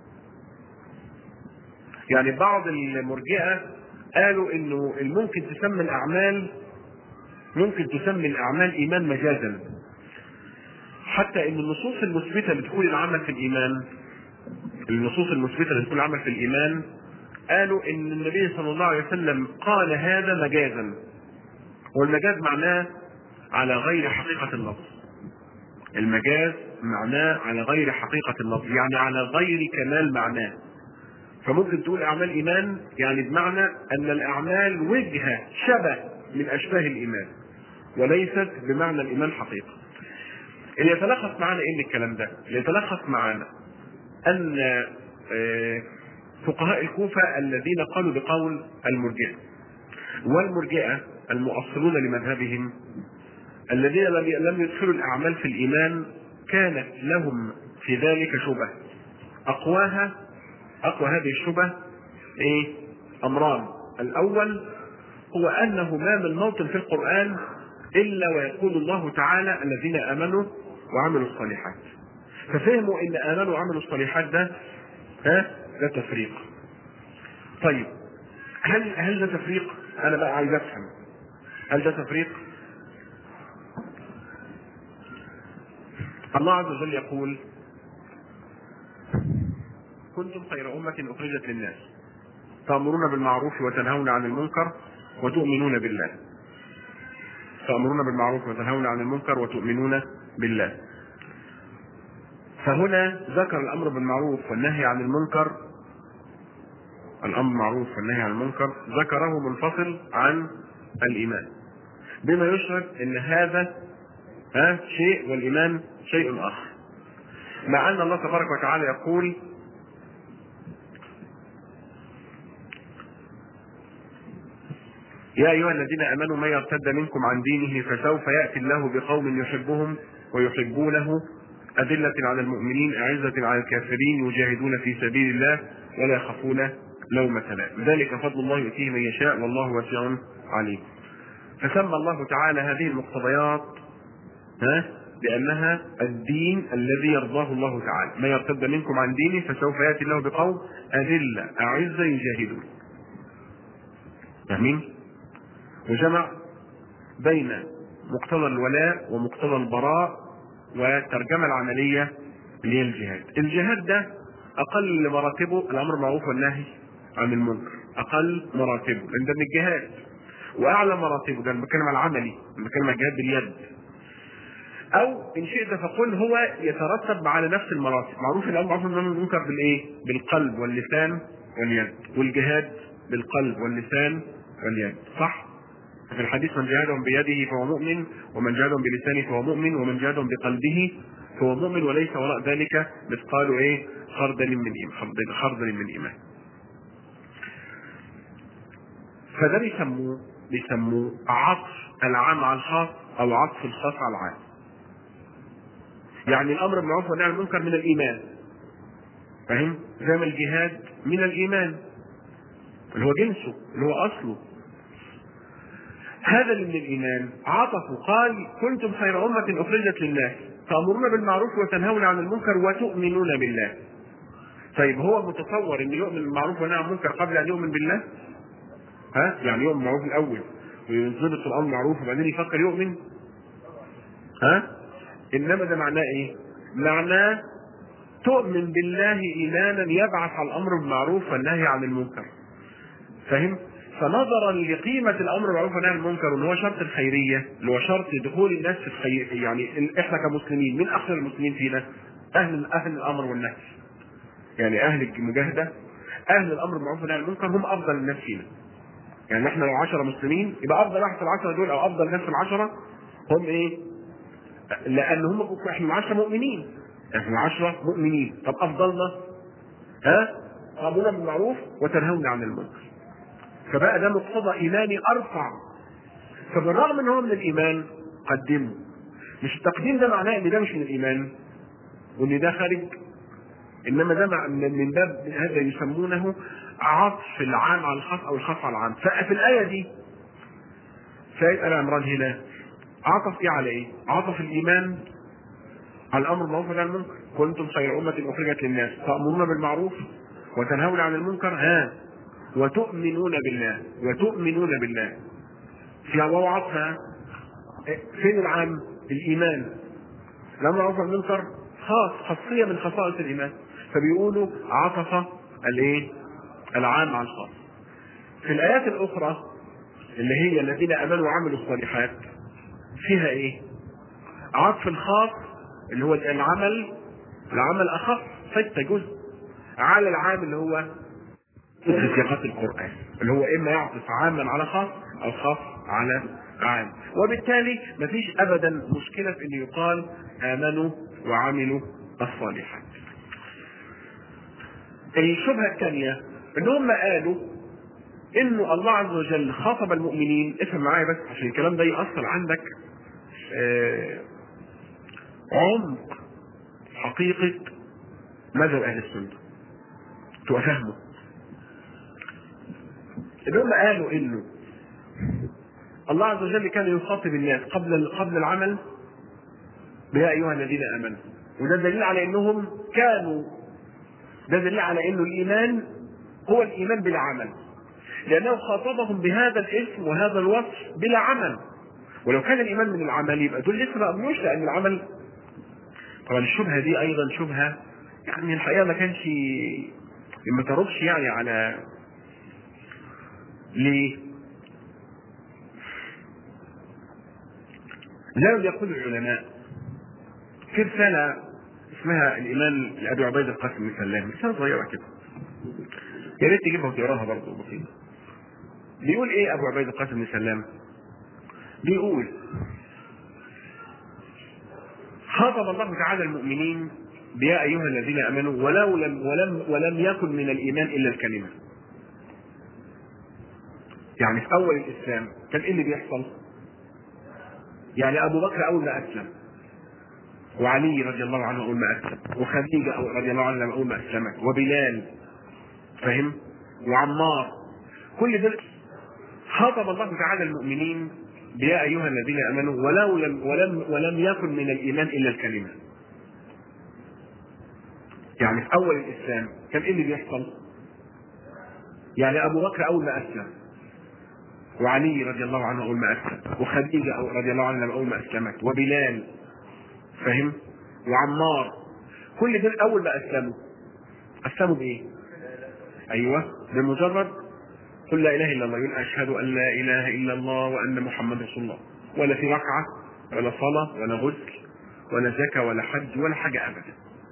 يعني بعض المرجئة قالوا انه الممكن تسمى الاعمال ممكن تسمي الاعمال ايمان مجازا حتى ان النصوص المثبته اللي تقول العمل في الايمان النصوص المثبته اللي تقول العمل في الايمان قالوا ان النبي صلى الله عليه وسلم قال هذا مجازا والمجاز معناه على غير حقيقه اللفظ المجاز معناه على غير حقيقه اللفظ يعني على غير كمال معناه فممكن تقول اعمال ايمان يعني بمعنى ان الاعمال وجهه شبه من اشباه الايمان وليست بمعنى الايمان حقيقه اللي يتلخص معانا ايه من الكلام ده اللي يتلخص معانا ان آه، فقهاء الكوفة الذين قالوا بقول المرجئة والمرجئة المؤصلون لمذهبهم الذين لم لم يدخلوا الأعمال في الإيمان كانت لهم في ذلك شبه أقواها أقوى هذه الشبه إيه؟ أمران الأول هو أنه ما من موطن في القرآن إلا ويقول الله تعالى الذين آمنوا وعملوا الصالحات ففهموا ان امنوا وعملوا الصالحات ده ها ده تفريق طيب هل هل ده تفريق انا بقى عايز افهم هل ده تفريق الله عز وجل يقول كنتم خير أمة أخرجت للناس تأمرون بالمعروف وتنهون عن المنكر وتؤمنون بالله تأمرون بالمعروف وتنهون عن المنكر وتؤمنون بالله فهنا ذكر الامر بالمعروف والنهي عن المنكر الامر بالمعروف والنهي عن المنكر ذكره منفصل عن الايمان بما يشعر ان هذا ها شيء والايمان شيء اخر مع ان الله تبارك وتعالى يقول يا ايها الذين امنوا من يرتد منكم عن دينه فسوف ياتي الله بقوم يحبهم ويحبونه أذلة على المؤمنين أعزة على الكافرين يجاهدون في سبيل الله ولا يخافون لومة لائم ذلك فضل الله يؤتيه من يشاء والله واسع عليم فسمى الله تعالى هذه المقتضيات ها بأنها الدين الذي يرضاه الله تعالى ما يرتد منكم عن دينه فسوف يأتي الله بقوم أذلة أعزة يجاهدون فاهمين؟ وجمع بين مقتضى الولاء ومقتضى البراء والترجمة العملية اللي هي الجهاد الجهاد ده أقل مراتبه الأمر بالمعروف والنهي عن المنكر أقل مراتبه لأن ده من الجهاد وأعلى مراتبه ده بتكلم على العملي بتكلم على الجهاد باليد أو إن شئت فقل هو يترتب على نفس المراتب معروف الأمر معروف والنهي عن المنكر بالإيه؟ بالقلب واللسان واليد والجهاد بالقلب واللسان واليد صح؟ في الحديث من جاهدهم بيده فهو مؤمن ومن جاهدهم بلسانه فهو مؤمن ومن جاهدهم بقلبه فهو مؤمن وليس وراء ذلك مثقال ايه خردل من ايمان خردل من ايمان فده بيسموه بيسموه عطف العام على الخاص او عطف الخاص على العام يعني الامر بالمعروف والنهي عن المنكر من الايمان فاهم زي ما الجهاد من الايمان اللي هو جنسه اللي هو اصله هذا اللي من الايمان عطفوا قال كنتم خير امه اخرجت للناس تامرون بالمعروف وتنهون عن المنكر وتؤمنون بالله طيب هو متصور ان يؤمن بالمعروف وينهى عن المنكر قبل ان يؤمن بالله ها يعني يؤمن بالمعروف الاول وينضبط الامر معروف وبعدين يفكر يؤمن ها انما ده معناه ايه معناه تؤمن بالله ايمانا يبعث على الامر بالمعروف والنهي عن المنكر فاهم فنظرا لقيمة الأمر بالمعروف والنهي عن المنكر وإن هو شرط الخيرية اللي هو شرط دخول الناس في الخير يعني ال- إحنا كمسلمين من أخر المسلمين فينا؟ أهل أهل الأمر والنهي. يعني أهل المجاهدة أهل الأمر بالمعروف والنهي عن المنكر هم أفضل الناس فينا. يعني إحنا لو 10 مسلمين يبقى أفضل واحد في العشرة دول أو أفضل ناس في العشرة هم إيه؟ لأن هم إحنا العشرة مؤمنين. إحنا العشرة مؤمنين، طب أفضلنا ها؟ تأمرون بالمعروف وتنهون عن المنكر. فبقى ده مقتضى ايماني ارفع فبالرغم ان هو من الايمان قدمه مش التقديم ده معناه ان ده مش من الايمان وان ده خارج انما ده مع- من من باب هذا يسمونه عطف العام على الخاص او الخاص على العام ففي الايه دي سيد ال عمران هنا عطف ايه على ايه؟ عطف الايمان على الامر بالمعروف والنهي عن المنكر كنتم خير امه اخرجت للناس تامرون بالمعروف وتنهون عن المنكر ها وتؤمنون بالله وتؤمنون بالله في واو عطفها فين العام؟ الايمان الامر بالمعروف والمنكر خاص خاصيه من خصائص الايمان فبيقولوا عطف الايه؟ العام على الخاص في الايات الاخرى اللي هي الذين امنوا وعملوا الصالحات فيها ايه؟ عطف الخاص اللي هو العمل العمل اخف ستة جزء على العام اللي هو في سياقات القرآن اللي هو إما يعطف عاما على خاص أو خاص على عام وبالتالي مفيش أبدا مشكلة في أن يقال آمنوا وعملوا الصالحات الشبهة الثانية ان هم قالوا انه الله عز وجل خاطب المؤمنين افهم معايا بس عشان الكلام ده يأثر عندك آه، عمق حقيقة مذهب أهل السنة تبقى فاهمه ان هم قالوا انه الله عز وجل كان يخاطب الناس قبل قبل العمل يا ايها الذين امنوا وده دليل على انهم كانوا ده دليل على انه الايمان هو الايمان بلا عمل لانه خاطبهم بهذا الاسم وهذا الوصف بلا عمل ولو كان الايمان من العمل يبقى دول لسه ما امنوش لان العمل طبعا الشبهه دي ايضا شبهه يعني الحقيقه ما كانش ما تردش يعني على ليه؟ زي ما يقول العلماء في رسالة اسمها الإيمان لأبي عبيد القاسم بن سلام رسالة صغيرة كده يا ريت تجيبها وتقراها برضه بسيطة بيقول إيه أبو عبيد القاسم بن سلام؟ بيقول خاطب الله تعالى المؤمنين بيا أيها الذين آمنوا ولو لم ولم ولم يكن من الإيمان إلا الكلمة يعني في اول الاسلام كان ايه اللي بيحصل؟ يعني ابو بكر اول ما اسلم وعلي رضي الله عنه اول ما اسلم وخديجه رضي الله عنها اول ما اسلمت وبلال فاهم؟ وعمار كل دول خاطب الله تعالى المؤمنين يا ايها الذين امنوا ولو لم ولم ولم يكن من الايمان الا الكلمه. يعني في اول الاسلام كان ايه اللي بيحصل؟ يعني ابو بكر اول ما اسلم وعلي رضي الله عنه اول ما اسلم وخديجه رضي الله عنها اول ما اسلمت وبلال فاهم وعمار كل دول اول ما اسلموا اسلموا بايه؟ ايوه بمجرد قل لا اله الا الله يقول اشهد ان لا اله الا الله وان محمد رسول الله ولا في ركعه ولا صلاه ولا غسل ولا زكاه ولا حج ولا حاجه ابدا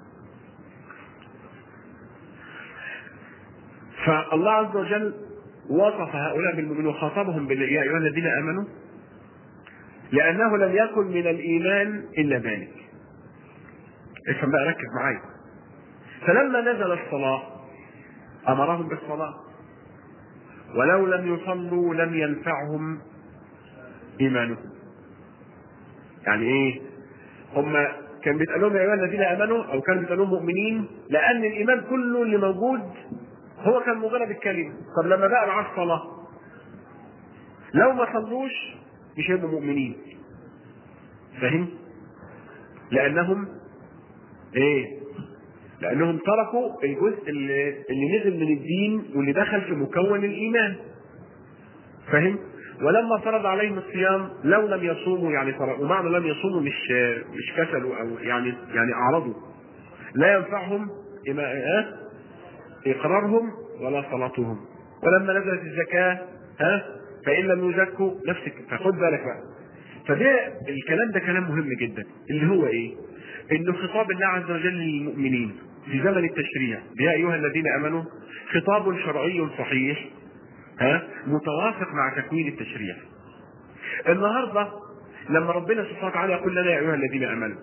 فالله عز وجل وصف هؤلاء بالمؤمنين وخاطبهم بال يا ايها الذين امنوا لانه لم يكن من الايمان الا ذلك. افهم بقى ركز معايا. فلما نزل الصلاه امرهم بالصلاه ولو لم يصلوا لم ينفعهم ايمانهم. يعني ايه؟ هم كان بيتقال لهم يا ايها الذين امنوا او كان بيتقال لهم مؤمنين لان الايمان كله اللي موجود هو كان مجرد الكلمة طب لما بقى معاه الصلاة لو ما صلوش مش هيبقوا مؤمنين فاهم لأنهم ايه لأنهم تركوا الجزء اللي, اللي نزل من الدين واللي دخل في مكون الإيمان فاهم ولما فرض عليهم الصيام لو لم يصوموا يعني فرض ومعنى لم يصوموا مش مش كسلوا او يعني يعني اعرضوا لا ينفعهم إما- ها؟ إقرارهم ولا صلاتهم ولما نزلت الزكاة ها فإن لم يزكوا نفسك فخد بالك بقى فده الكلام ده كلام مهم جدا اللي هو إيه؟ إنه خطاب الله عز وجل للمؤمنين في زمن التشريع يا أيها الذين آمنوا خطاب شرعي صحيح ها متوافق مع تكوين التشريع النهارده لما ربنا سبحانه وتعالى يقول لنا يا ايها الذين امنوا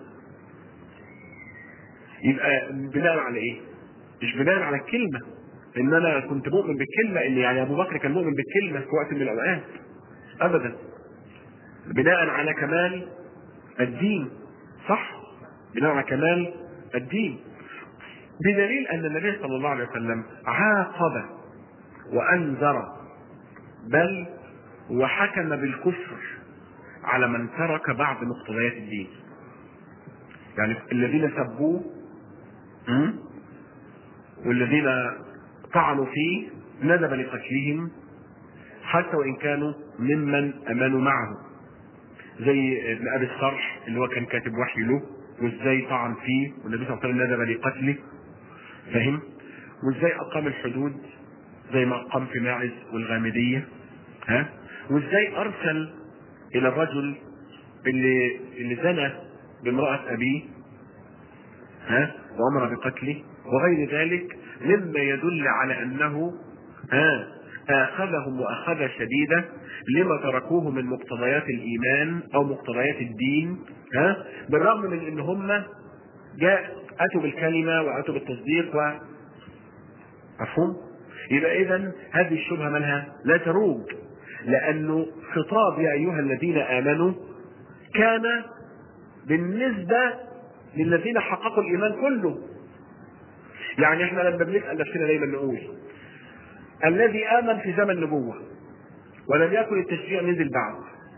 يبقى بناء على ايه؟ مش بناء على الكلمه ان انا كنت مؤمن بالكلمه ان يعني ابو بكر كان مؤمن بالكلمه في وقت من الاوقات ابدا بناء على كمال الدين صح بناء على كمال الدين بدليل ان النبي صلى الله عليه وسلم عاقب وانذر بل وحكم بالكفر على من ترك بعض مقتضيات الدين يعني الذين سبوه م? والذين طعنوا فيه ندب لقتلهم حتى وان كانوا ممن امنوا معه زي ابن ابي الصرح اللي هو كان كاتب وحي له وازاي طعن فيه والنبي صلى الله عليه وسلم ندب لقتله فاهم وازاي اقام الحدود زي ما اقام في ماعز والغامديه ها وازاي ارسل الى الرجل اللي اللي زنى بامراه ابيه ها وامر بقتله وغير ذلك مما يدل على انه ها اخذهم واخذ شديده لما تركوه من مقتضيات الايمان او مقتضيات الدين ها بالرغم من ان هم جاء اتوا بالكلمه واتوا بالتصديق و مفهوم؟ يبقى اذا هذه الشبهه مالها لا تروج لانه خطاب يا ايها الذين امنوا كان بالنسبه للذين حققوا الايمان كله يعني احنا لما بنسال نفسنا دايما نقول الذي امن في زمن النبوه ولم يكن التشريع نزل بعد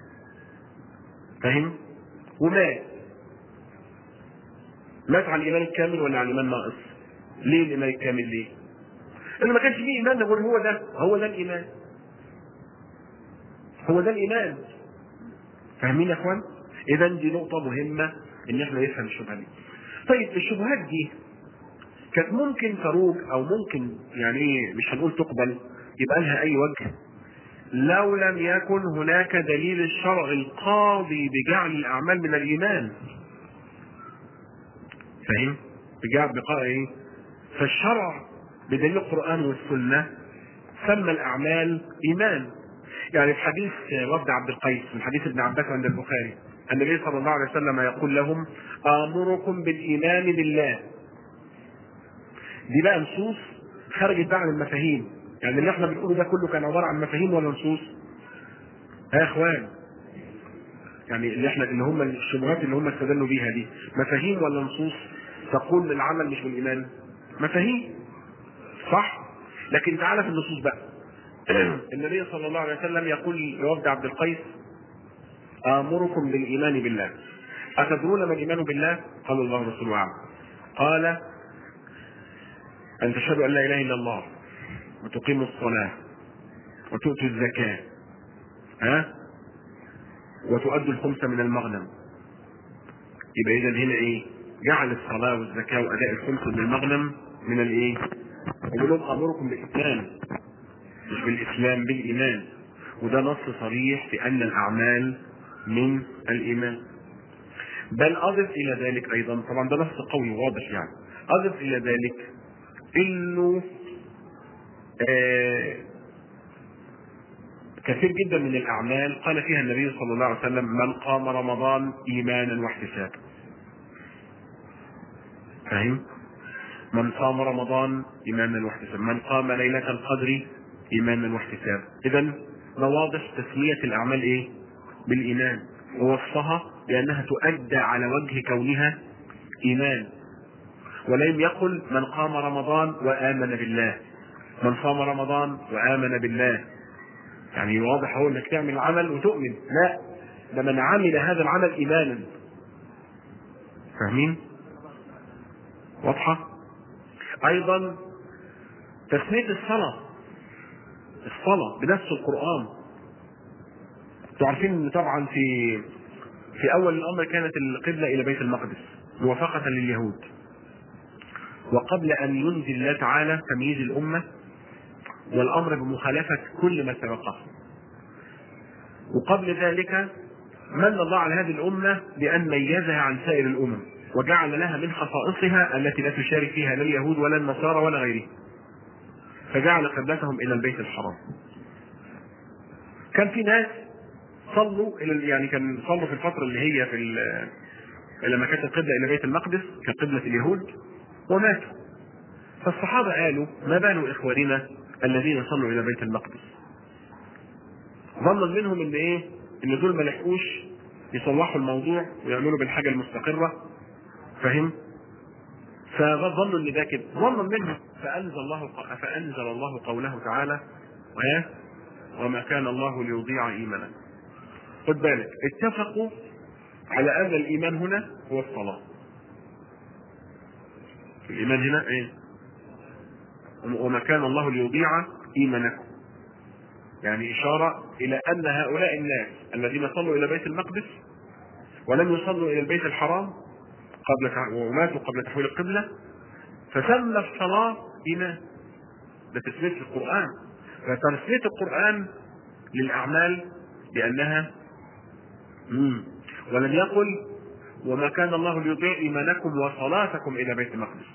فاهم ومات مات على الايمان الكامل ولا على الايمان ناقص ليه الايمان الكامل ليه انه ما كانش فيه ايمان نقول هو ده هو ده الايمان هو ده الايمان فاهمين يا اخوان اذا دي نقطه مهمه ان احنا نفهم الشبهه دي طيب الشبهات دي كانت ممكن تروج او ممكن يعني ايه مش هنقول تقبل يبقى لها اي وجه لو لم يكن هناك دليل الشرع القاضي بجعل الاعمال من الايمان فاهم بجعل بقاء ايه فالشرع بدليل القران والسنه سمى الاعمال ايمان يعني في حديث وفد عبد القيس من حديث ابن عباس عند البخاري النبي صلى الله عليه وسلم يقول لهم امركم بالايمان بالله دي بقى نصوص خرجت بقى عن المفاهيم يعني اللي احنا بنقوله ده كله كان عباره عن مفاهيم ولا نصوص؟ ها يا اخوان يعني اللي احنا اللي هم الشبهات اللي هم استدلوا بيها دي مفاهيم ولا نصوص تقول العمل مش بالايمان؟ مفاهيم صح؟ لكن تعالى في النصوص بقى النبي صلى الله عليه وسلم يقول لوفد عبد القيس آمركم بالإيمان بالله أتدرون ما الإيمان بالله؟ قال الله ورسوله أعلم قال أن تشهدوا أن لا إله إلا الله وتقيموا الصلاة وتؤتوا الزكاة ها وتؤدوا الخمس من المغنم يبقى إذا هنا إيه؟ جعل الصلاة والزكاة وأداء الخمس من المغنم من الإيه؟ يقول لهم أمركم بالإسلام مش بالإسلام بالإيمان وده نص صريح في أن الأعمال من الإيمان بل أضف إلى ذلك أيضا طبعا ده نص قوي واضح يعني أضف إلى ذلك إنه آه كثير جدا من الأعمال قال فيها النبي صلى الله عليه وسلم من قام رمضان إيمانا واحتسابا فاهم؟ من صام رمضان إيمانا واحتسابا من قام ليلة القدر إيمانا واحتسابا إذا ده واضح تسمية الأعمال إيه؟ بالإيمان ووصفها بأنها تؤدى على وجه كونها إيمان ولم يقل من قام رمضان وآمن بالله من صام رمضان وآمن بالله يعني واضح هو انك تعمل عمل وتؤمن لا ده من عمل هذا العمل ايمانا فاهمين واضحه ايضا تسميه الصلاه الصلاه بنفس القران انتوا عارفين ان طبعا في في اول الامر كانت القبله الى بيت المقدس موافقه لليهود وقبل أن ينزل الله تعالى تمييز الأمة والأمر بمخالفة كل ما سبقه وقبل ذلك من الله على هذه الأمة بأن ميزها عن سائر الأمم وجعل لها من خصائصها التي لا تشارك فيها لا اليهود ولا النصارى ولا غيرهم فجعل قبلتهم إلى البيت الحرام كان في ناس صلوا الى يعني كان صلوا في الفتره اللي هي في ال- لما كانت القبله الى بيت المقدس كقبله اليهود وماتوا فالصحابه قالوا ما بال اخواننا الذين صلوا الى بيت المقدس ظنا منهم ان ايه ان دول ما لحقوش يصلحوا الموضوع ويعملوا بالحاجه المستقره فاهم فظنوا ان ده كده ظنا منهم فانزل الله فانزل الله قوله تعالى وها وما كان الله ليضيع ايمانكم خد بالك اتفقوا على ان الايمان هنا هو الصلاه الايمان هنا ايه وما كان الله ليضيع ايمانكم يعني اشاره الى ان هؤلاء الناس الذين صلوا الى بيت المقدس ولم يصلوا الى البيت الحرام قبل تع- وماتوا قبل تحويل القبله فسمى الصلاه ايمان ده تسميه في القران فتسميه القران للاعمال لانها مم. ولم يقل وما كان الله ليضيع ايمانكم وصلاتكم الى بيت المقدس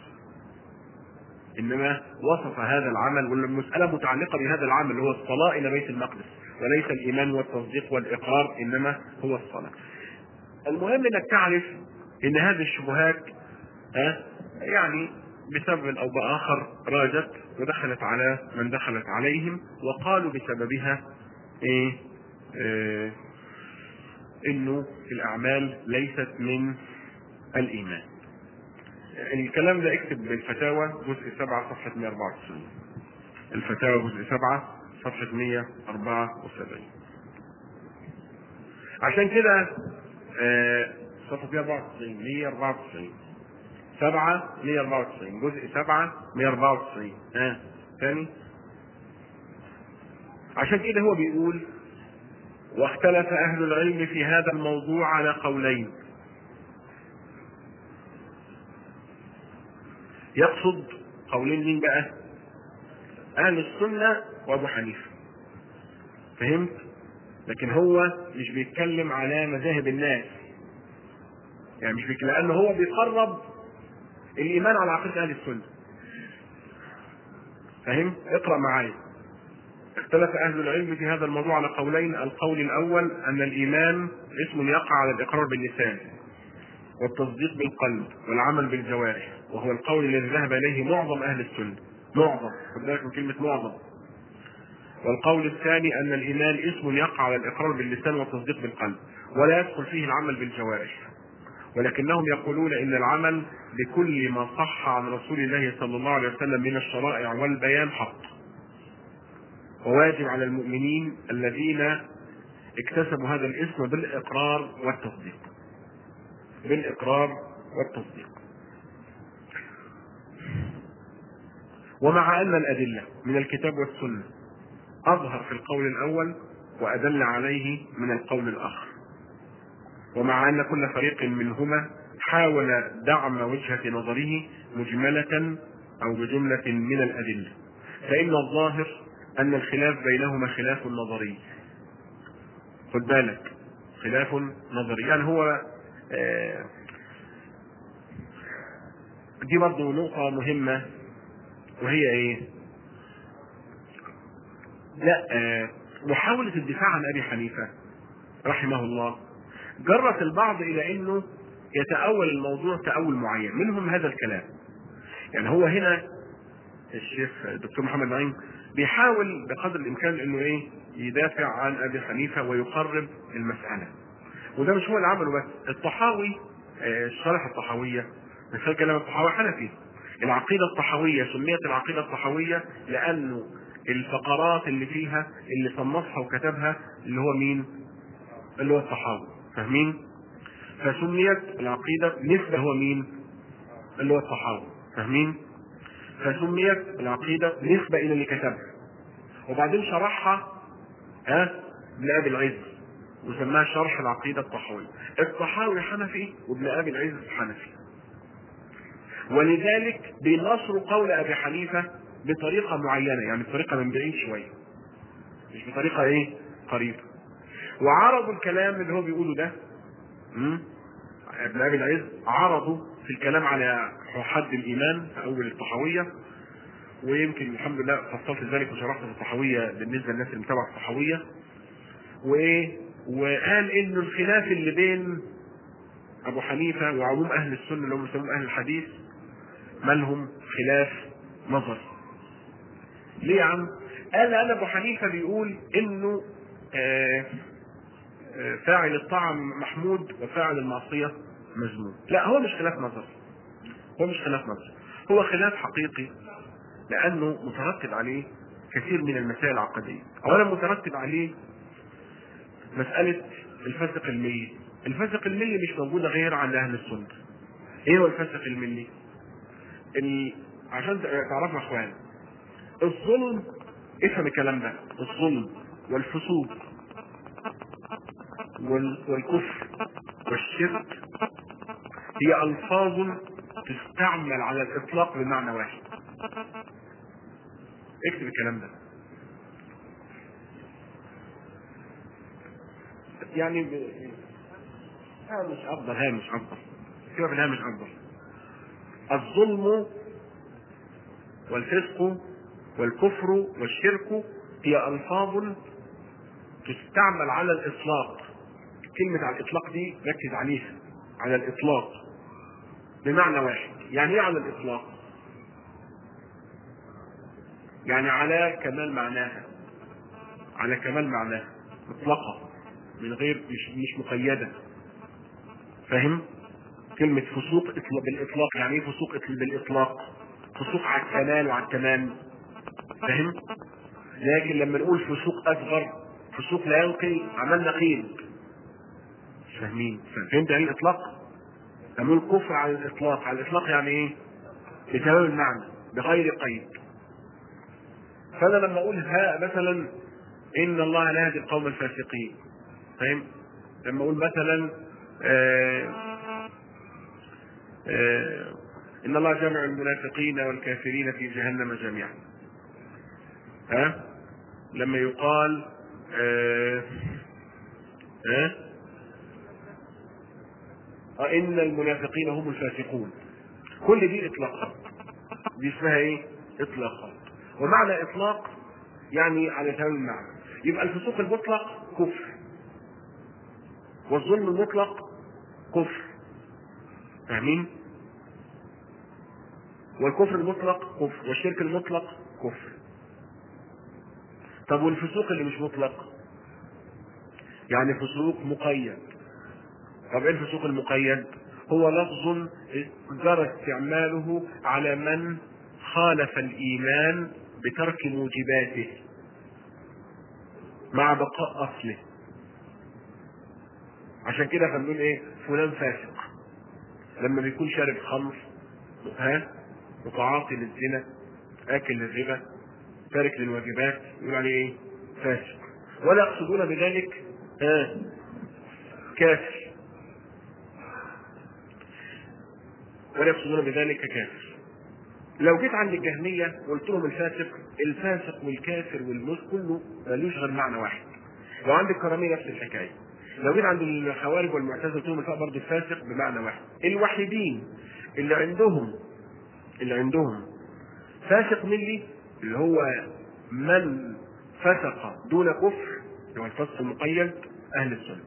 انما وصف هذا العمل والمساله متعلقه بهذا العمل اللي هو الصلاه الى بيت المقدس وليس الايمان والتصديق والاقرار انما هو الصلاه. المهم انك تعرف ان هذه الشبهات ها يعني بسبب او باخر راجت ودخلت على من دخلت عليهم وقالوا بسببها ايه, إيه انه الاعمال ليست من الايمان الكلام ده اكتب بالفتاوى جزء 7 صفحة 194 الفتاوى جزء 7 صفحة 174 عشان كده آه، صفحة 194 194 7 194 جزء 7 194 ها ثاني عشان كده هو بيقول واختلف أهل العلم في هذا الموضوع على قولين يقصد قولين مين بقى؟ أهل السنة وأبو حنيفة فهمت؟ لكن هو مش بيتكلم على مذاهب الناس يعني مش بيتكلم لأنه هو بيقرب الإيمان على عقيدة أهل السنة فهم؟ اقرأ معايا اختلف أهل العلم في هذا الموضوع على قولين القول الأول أن الإيمان اسم يقع على الإقرار باللسان والتصديق بالقلب والعمل بالجوارح وهو القول الذي ذهب إليه معظم أهل السنة معظم خد بالك من كلمة معظم والقول الثاني أن الإيمان اسم يقع على الإقرار باللسان والتصديق بالقلب ولا يدخل فيه العمل بالجوارح ولكنهم يقولون إن العمل بكل ما صح عن رسول الله صلى الله عليه وسلم من الشرائع والبيان حق وواجب على المؤمنين الذين اكتسبوا هذا الاسم بالإقرار والتصديق بالإقرار والتصديق ومع أن الأدلة من الكتاب والسنة أظهر في القول الأول وأدل عليه من القول الآخر ومع أن كل فريق منهما حاول دعم وجهة نظره مجملة أو بجملة من الأدلة فإن الظاهر أن الخلاف بينهما خلاف نظري خد بالك خلاف نظري يعني هو آه دي برضه نقطة مهمة وهي ايه؟ لا آه محاولة الدفاع عن ابي حنيفة رحمه الله جرت البعض الى انه يتأول الموضوع تأول معين منهم هذا الكلام يعني هو هنا الشيخ الدكتور محمد نعيم بيحاول بقدر الامكان انه ايه يدافع عن ابي حنيفه ويقرب المساله وده مش هو اللي عمله بس الطحاوي آه، الشرح الطحاويه مثال كلام الطحاوي حنفي العقيده الطحاويه سميت العقيده الطحاويه لانه الفقرات اللي فيها اللي صنفها وكتبها اللي هو مين؟ اللي هو الطحاوي فاهمين؟ فسميت العقيده نسبه هو مين؟ اللي هو الطحاوي فاهمين؟ فسميت العقيدة نسبة إلى اللي كتبها وبعدين شرحها ها لأبي العز وسماها شرح العقيدة الطحاوية الطحاوي حنفي وابن أبي العز حنفي ولذلك بينصروا قول ابي حنيفه بطريقه معينه يعني بطريقه من بعيد شويه مش بطريقه ايه قريبه وعرضوا الكلام اللي هو بيقوله ده مم؟ ابن ابي العز عرضوا في الكلام على حد الايمان في اول الطحاويه ويمكن الحمد لله فصلت ذلك وشرحت في الطحاويه بالنسبه للناس اللي متابعه الطحاويه وايه وقال ان الخلاف اللي بين ابو حنيفه وعموم اهل السنه اللي هم يسمون اهل الحديث مالهم خلاف نظر ليه يا عم قال انا ابو حنيفه بيقول انه آه آه فاعل الطاعه محمود وفاعل المعصيه مذموم لا هو مش خلاف نظر هو مش خلاف نظر هو خلاف حقيقي لانه مترتب عليه كثير من المسائل العقديه اولا مترتب عليه مساله الفسق الملي الفسق الملي مش موجوده غير عند اهل السنه ايه هو الفسق الملي ال... عشان تعرفوا يا اخوان الظلم افهم الكلام ده الظلم والفسوق وال... والكفر والشرك هي الفاظ تستعمل على الاطلاق بمعنى واحد اكتب الكلام ده يعني ب... هامش افضل هامش افضل كيف في الهامش افضل الظلم والفسق والكفر والشرك هي الفاظ تستعمل على الاطلاق كلمة على الاطلاق دي ركز عليها على الاطلاق بمعنى واحد يعني ايه على الاطلاق يعني على كمال معناها على كمال معناها مطلقة من غير مش مش مقيدة فاهم كلمة فسوق بالإطلاق يعني إيه فسوق بالإطلاق فسوق على الكمال وعلى التمام فاهم لكن لما نقول فسوق أصغر فسوق لا ينقل عملنا قيد مش فاهمين فهمت يعني الإطلاق لما نقول كفر على الإطلاق على الإطلاق يعني إيه بتمام المعنى بغير قيد فأنا لما أقول ها مثلا إن الله لا يهدي القوم الفاسقين فاهم لما أقول مثلا آه آه إن الله جمع المنافقين والكافرين في جهنم جميعا ها لما يقال آه ها آه إن المنافقين هم الفاسقون كل دي إطلاقات دي اسمها إيه؟ إطلاقات ومعنى إطلاق يعني على تمام المعنى يبقى الفسوق المطلق كفر والظلم المطلق كفر فاهمين؟ والكفر المطلق كفر والشرك المطلق كفر طب والفسوق اللي مش مطلق يعني فسوق مقيد طب ايه الفسوق المقيد هو لفظ جرى استعماله على من خالف الايمان بترك موجباته مع بقاء اصله عشان كده فبنقول ايه فلان فاسق لما بيكون شارب خمر ها متعاطي للزنا اكل للربا تارك للواجبات يقول عليه ايه فاسق ولا يقصدون بذلك ها كافر ولا يقصدون بذلك كافر لو جيت عند الجهمية وقلت لهم الفاسق الفاسق والكافر والموت كله ملوش غير معنى واحد لو عند الكرامية نفس الحكاية لو جيت عند الخوارج والمعتزلة قلت لهم برضه الفاسق بمعنى واحد الوحيدين اللي عندهم اللي عندهم فاسق ملي اللي هو من فسق دون كفر اللي هو الفسق المقيد اهل السنه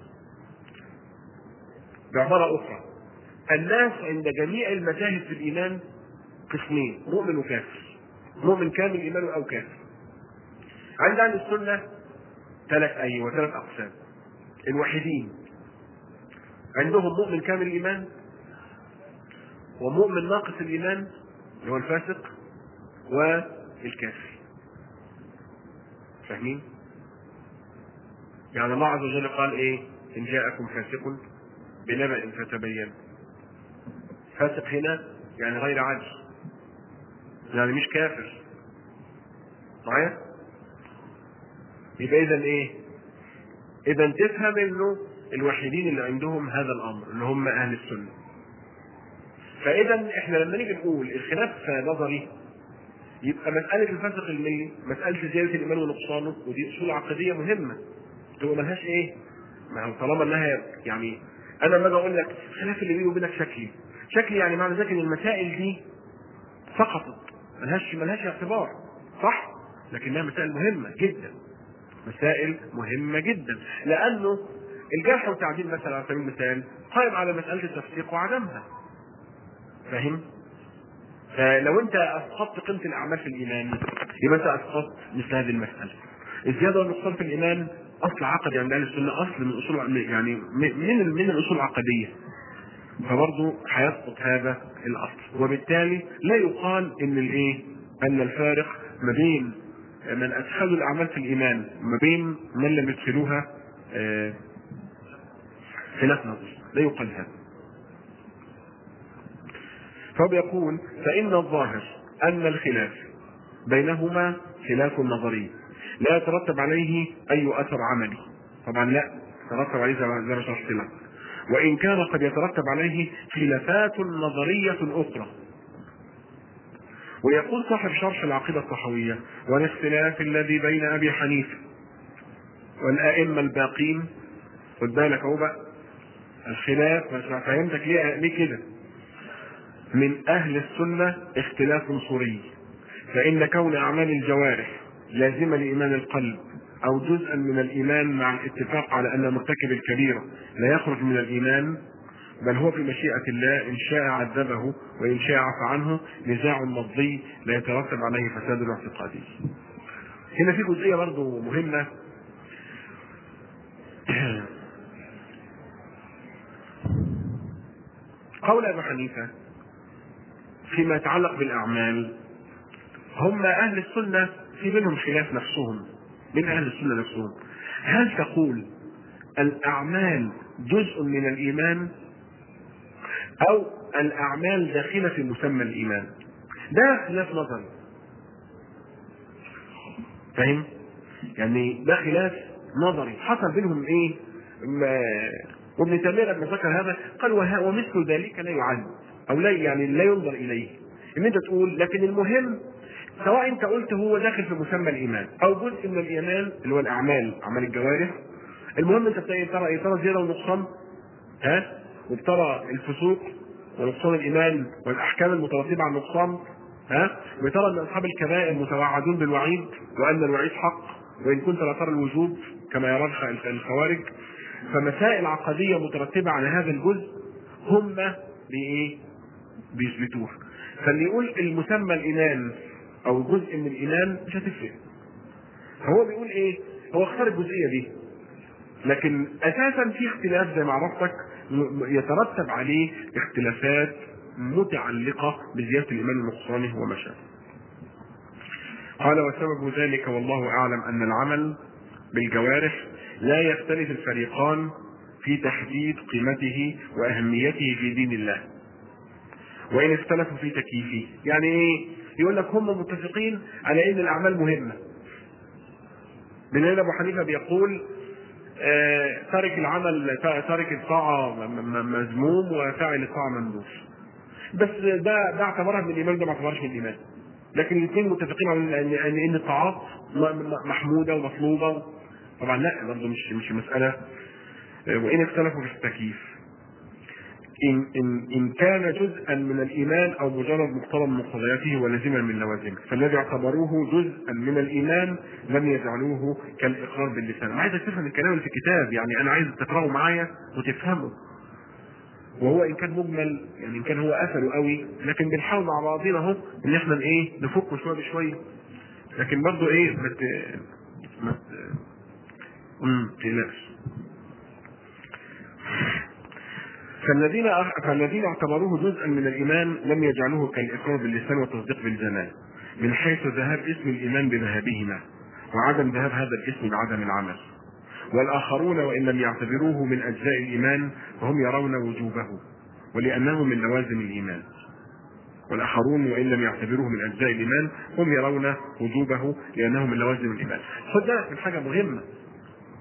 بعباره اخرى الناس عند جميع المذاهب في الايمان قسمين مؤمن وكافر مؤمن كامل ايمانه او كافر عند اهل السنه ثلاث ايوه ثلاث اقسام الوحيدين عندهم مؤمن كامل الايمان ومؤمن ناقص الايمان اللي هو الفاسق والكافر فاهمين يعني الله عز وجل قال ايه ان جاءكم فاسق بنبأ فتبين فاسق هنا يعني غير عادل يعني مش كافر معايا يبقى اذا ايه اذا تفهم انه الوحيدين اللي عندهم هذا الامر اللي هم اهل السنه فاذا احنا لما نيجي نقول الخلاف نظري يبقى مساله الفسق الملي مساله زياده الايمان ونقصانه ودي اصول عقديه مهمه تبقى ملهاش ايه؟ ما هو طالما انها يعني انا لما اجي اقول لك الخلاف اللي بيني وبينك شكلي شكلي يعني معنى ذلك ان المسائل دي سقطت ملهاش ملهاش اعتبار صح؟ لكنها مسائل مهمه جدا مسائل مهمه جدا لانه الجرح والتعديل مثلا على سبيل المثال قائم على مساله التفسيق وعدمها فاهم؟ فلو انت اسقطت قيمه الاعمال في الايمان يبقى انت اسقطت مثل هذه المساله. الزياده والنقصان في الايمان اصل عقدي عند اهل السنه اصل من اصول يعني من من الاصول العقديه. فبرضه هيسقط هذا الاصل وبالتالي لا يقال ان الايه؟ ان الفارق ما بين من ادخلوا الاعمال في الايمان ما بين من لم يدخلوها آه، خلاف نظري لا يقال هذا. فهو بيقول فإن الظاهر أن الخلاف بينهما خلاف نظري لا يترتب عليه أي أثر عملي طبعا لا يترتب عليه زي ما شرحت لك وإن كان قد يترتب عليه خلافات نظرية أخرى ويقول صاحب شرح العقيدة الطحوية والاختلاف الذي بين أبي حنيفة والأئمة الباقين خد بالك أهو بقى الخلاف مش فهمتك ليه ليه كده من أهل السنة اختلاف صوري فإن كون أعمال الجوارح لازمة لإيمان القلب أو جزءا من الإيمان مع الاتفاق على أن مرتكب الكبيرة لا يخرج من الإيمان بل هو في مشيئة الله إن شاء عذبه وإن شاء عفى عنه نزاع مضي لا يترتب عليه فساد اعتقادي. هنا في جزئية برضه مهمة قول أبو حنيفة فيما يتعلق بالأعمال هم أهل السنة في بينهم خلاف نفسهم من أهل السنة نفسهم هل تقول الأعمال جزء من الإيمان أو الأعمال داخلة في مسمى الإيمان ده خلاف نظري فاهم؟ يعني ده خلاف نظري حصل بينهم ايه؟ ما وابن تيميه لما ذكر هذا قال وه- ومثل ذلك لا يعد او لا يعني لا ينظر اليه ان انت تقول لكن المهم سواء انت قلت هو داخل في مسمى الايمان او جزء من الايمان اللي هو الاعمال اعمال الجوارح المهم انت بتلاقي ترى ايه ترى زياده ونقصان ها وبترى الفسوق ونقصان الايمان والاحكام المترتبه على النقصان ها وترى ان اصحاب الكبائر متوعدون بالوعيد وان الوعيد حق وان كنت لا ترى الوجوب كما يرى الخ- الخوارج فمسائل عقديه مترتبه على هذا الجزء هم بايه؟ بيثبتوها فاللي يقول المسمى الايمان او جزء من الايمان مش هتفرق هو بيقول ايه؟ هو اختار الجزئيه دي لكن اساسا في اختلاف زي ما عرفتك م- يترتب عليه اختلافات متعلقه بزياده الايمان ونقصانه وما شابه. قال وسبب ذلك والله اعلم ان العمل بالجوارح لا يختلف الفريقان في تحديد قيمته واهميته في دين الله. وان اختلفوا في تكييفه، يعني ايه؟ يقول لك هم متفقين على ان الاعمال مهمه. بنين ابو حنيفه بيقول آه، تارك العمل تارك الطاعة م- م- مذموم وفاعل الطاعة ممدوح. بس ده ده اعتبرها من الإيمان ده ما اعتبرش من الإيمان. لكن الاثنين متفقين على ان ان ان الطاعات م- م- محمودة ومطلوبة. طبعا لا برضه مش مش مسألة آه، وإن اختلفوا في التكييف. إن, إن, إن كان جزءا من الإيمان أو مجرد مقتضى من مقتضياته ولازما من لوازمه فالذي اعتبروه جزءا من الإيمان لم يجعلوه كالإقرار باللسان أنا عايزك تفهم الكلام اللي في الكتاب يعني أنا عايز تقرأه معايا وتفهمه وهو إن كان مجمل يعني إن كان هو قفله قوي لكن بنحاول مع بعضنا أهو إن إحنا إيه نفكه شوية بشوية لكن برضه إيه ما ت... ما ت... امم تقلقش فالذين فالذين اعتبروه جزءا من الايمان لم يجعلوه كالاقرار باللسان والتصديق بالجنان من حيث ذهاب اسم الايمان بذهابهما وعدم ذهاب هذا الاسم بعدم العمل والاخرون وان لم يعتبروه من اجزاء الايمان فهم يرون وجوبه ولانه من لوازم الايمان والاخرون وان لم يعتبروه من اجزاء الايمان هم يرون وجوبه لانه من لوازم الايمان خد بالك من حاجه مهمه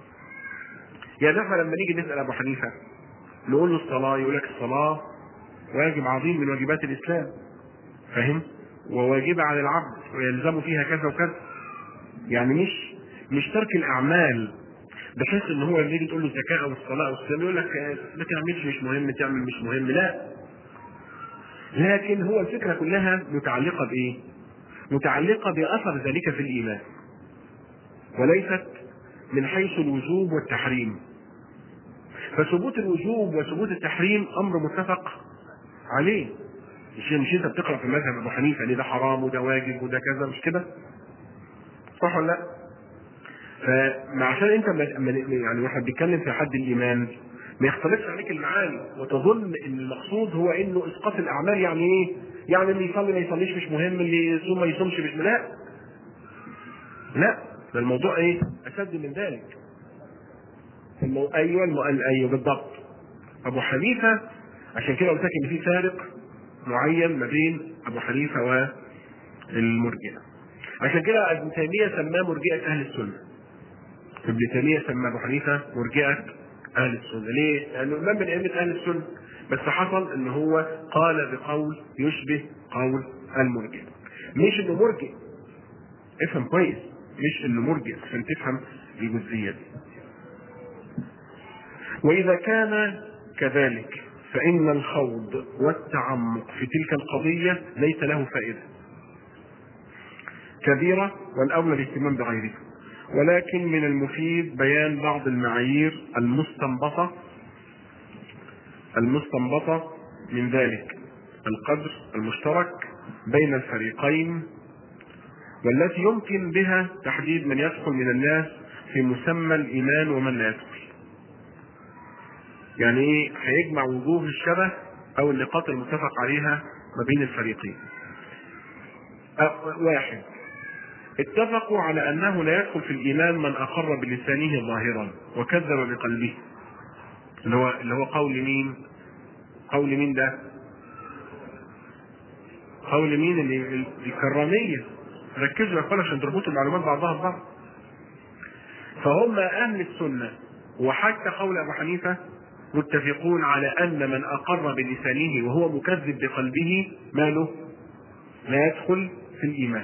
يعني احنا لما نيجي نسال ابو حنيفه نقول له الصلاة يقول لك الصلاة واجب عظيم من واجبات الاسلام فاهم وواجبة على العبد ويلزم فيها كذا وكذا يعني مش مش ترك الاعمال بحيث ان هو لما يجي تقول له الزكاه او الصلاه او الصيام يقول لك آه، ما تعملش مش مهم تعمل مش مهم لا لكن هو الفكره كلها متعلقه بايه؟ متعلقه باثر ذلك في الايمان وليست من حيث الوجوب والتحريم فثبوت الوجوب وثبوت التحريم امر متفق عليه مش مش انت بتقرا في مذهب ابو حنيفه ليه ده حرام وده واجب وده كذا مش كده؟ صح ولا لا؟ فما عشان انت ما- ما- يعني واحد بيتكلم في حد الايمان ما يختلفش عليك المعاني وتظن ان المقصود هو انه اسقاط الاعمال يعني ايه؟ يعني اللي يصلي ما يصليش مش مهم اللي يصوم ما يصومش مش لا لا ده الموضوع ايه؟ اشد من ذلك المو... ايوه المو... ايوه بالضبط ابو حنيفه عشان كده قلت لك ان في فارق معين ما بين ابو حنيفه والمرجئه عشان كده ابن تيميه سماه مرجئه اهل السنه ابن تيميه سمى ابو حنيفه مرجئه اهل السنه ليه؟ لانه امام من ائمه اهل السنه بس حصل ان هو قال بقول يشبه قول المرجئه مش انه مرجئ افهم كويس مش انه مرجئ عشان تفهم الجزئيه دي واذا كان كذلك فان الخوض والتعمق في تلك القضيه ليس له فائده كبيره والاولى الاهتمام بغيرها ولكن من المفيد بيان بعض المعايير المستنبطه المستنبطه من ذلك القدر المشترك بين الفريقين والتي يمكن بها تحديد من يدخل من الناس في مسمى الايمان ومن لا يدخل. يعني ايه هيجمع وجوه الشبه او النقاط المتفق عليها ما بين الفريقين. أه واحد اتفقوا على انه لا يدخل في الايمان من اقر بلسانه ظاهرا وكذب بقلبه. اللي هو اللي هو قول مين؟ قول مين ده؟ قول مين اللي الكراميه ركزوا يا اخوان عشان تربطوا المعلومات بعضها ببعض فهم اهل السنه وحتى قول ابو حنيفه متفقون على ان من اقر بلسانه وهو مكذب بقلبه ماله لا يدخل في الايمان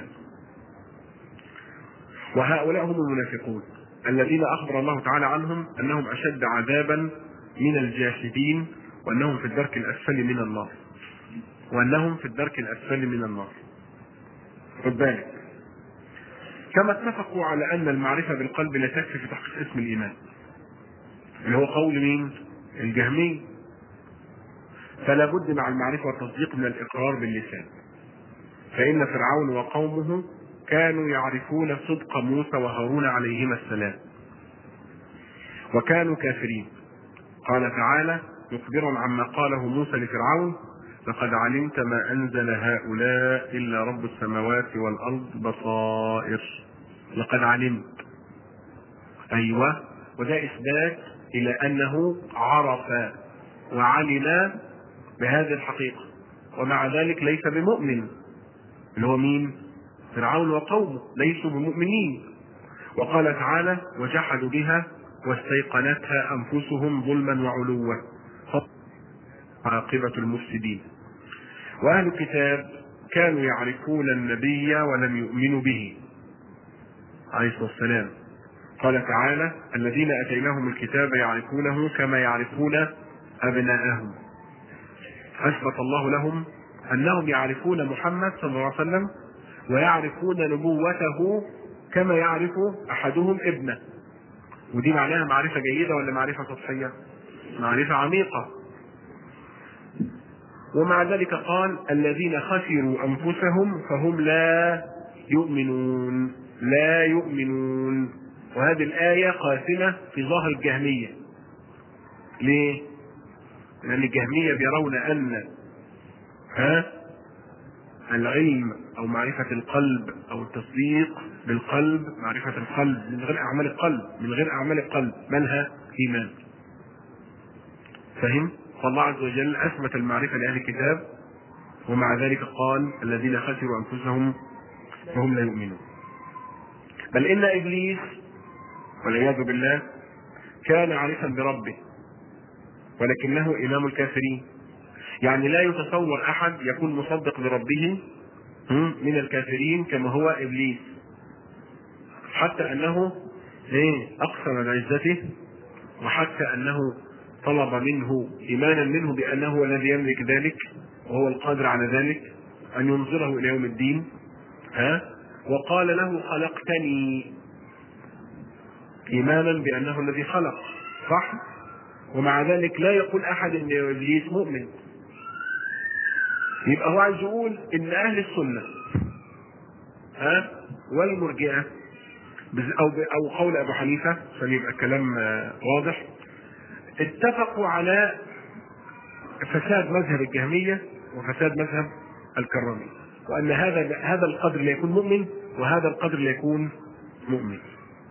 وهؤلاء هم المنافقون الذين اخبر الله تعالى عنهم انهم اشد عذابا من الجاحدين وانهم في الدرك الاسفل من النار وانهم في الدرك الاسفل من النار خد بالك كما اتفقوا على ان المعرفه بالقلب لا تكفي في تحقيق اسم الايمان اللي هو قول مين الجهمي فلا بد مع المعرفه والتصديق من الاقرار باللسان فان فرعون وقومه كانوا يعرفون صدق موسى وهارون عليهما السلام وكانوا كافرين قال تعالى مخبرا عما قاله موسى لفرعون لقد علمت ما انزل هؤلاء الا رب السماوات والارض بصائر لقد علمت ايوه وده اثبات الى انه عرف وعلم بهذه الحقيقه ومع ذلك ليس بمؤمن اللي هو مين فرعون وقومه ليسوا بمؤمنين وقال تعالى وجحدوا بها واستيقنتها انفسهم ظلما وعلوا عاقبه المفسدين واهل الكتاب كانوا يعرفون النبي ولم يؤمنوا به عليه الصلاه والسلام قال تعالى الذين اتيناهم الكتاب يعرفونه كما يعرفون ابناءهم اثبت الله لهم انهم يعرفون محمد صلى الله عليه وسلم ويعرفون نبوته كما يعرف احدهم ابنه ودي معناها معرفه جيده ولا معرفه سطحيه معرفه عميقه ومع ذلك قال الذين خسروا انفسهم فهم لا يؤمنون لا يؤمنون وهذه الآية قاسمة في ظاهر الجهمية ليه؟ لأن الجهمية بيرون أن ها العلم أو معرفة القلب أو التصديق بالقلب معرفة القلب من غير أعمال القلب من غير أعمال القلب مالها إيمان فهم؟ فالله عز وجل أثبت المعرفة لأهل الكتاب ومع ذلك قال الذين خسروا أنفسهم فهم لا يؤمنون بل إن إبليس والعياذ بالله كان عارفا بربه ولكنه إمام الكافرين يعني لا يتصور احد يكون مصدق بربه هم، من الكافرين كما هو ابليس حتى انه ايه اقسم بعزته وحتى انه طلب منه ايمانا منه بانه هو الذي يملك ذلك وهو القادر على ذلك ان ينظره الى يوم الدين ها وقال له خلقتني ايمانا بانه الذي خلق صح ومع ذلك لا يقول احد ان ابليس مؤمن يبقى هو عايز يقول ان اهل السنه ها والمرجئه بز- او او قول ابو حنيفه عشان يبقى الكلام آه، واضح اتفقوا على فساد مذهب الجهميه وفساد مذهب الكراميه وان هذا هذا القدر لا يكون مؤمن وهذا القدر لا يكون مؤمن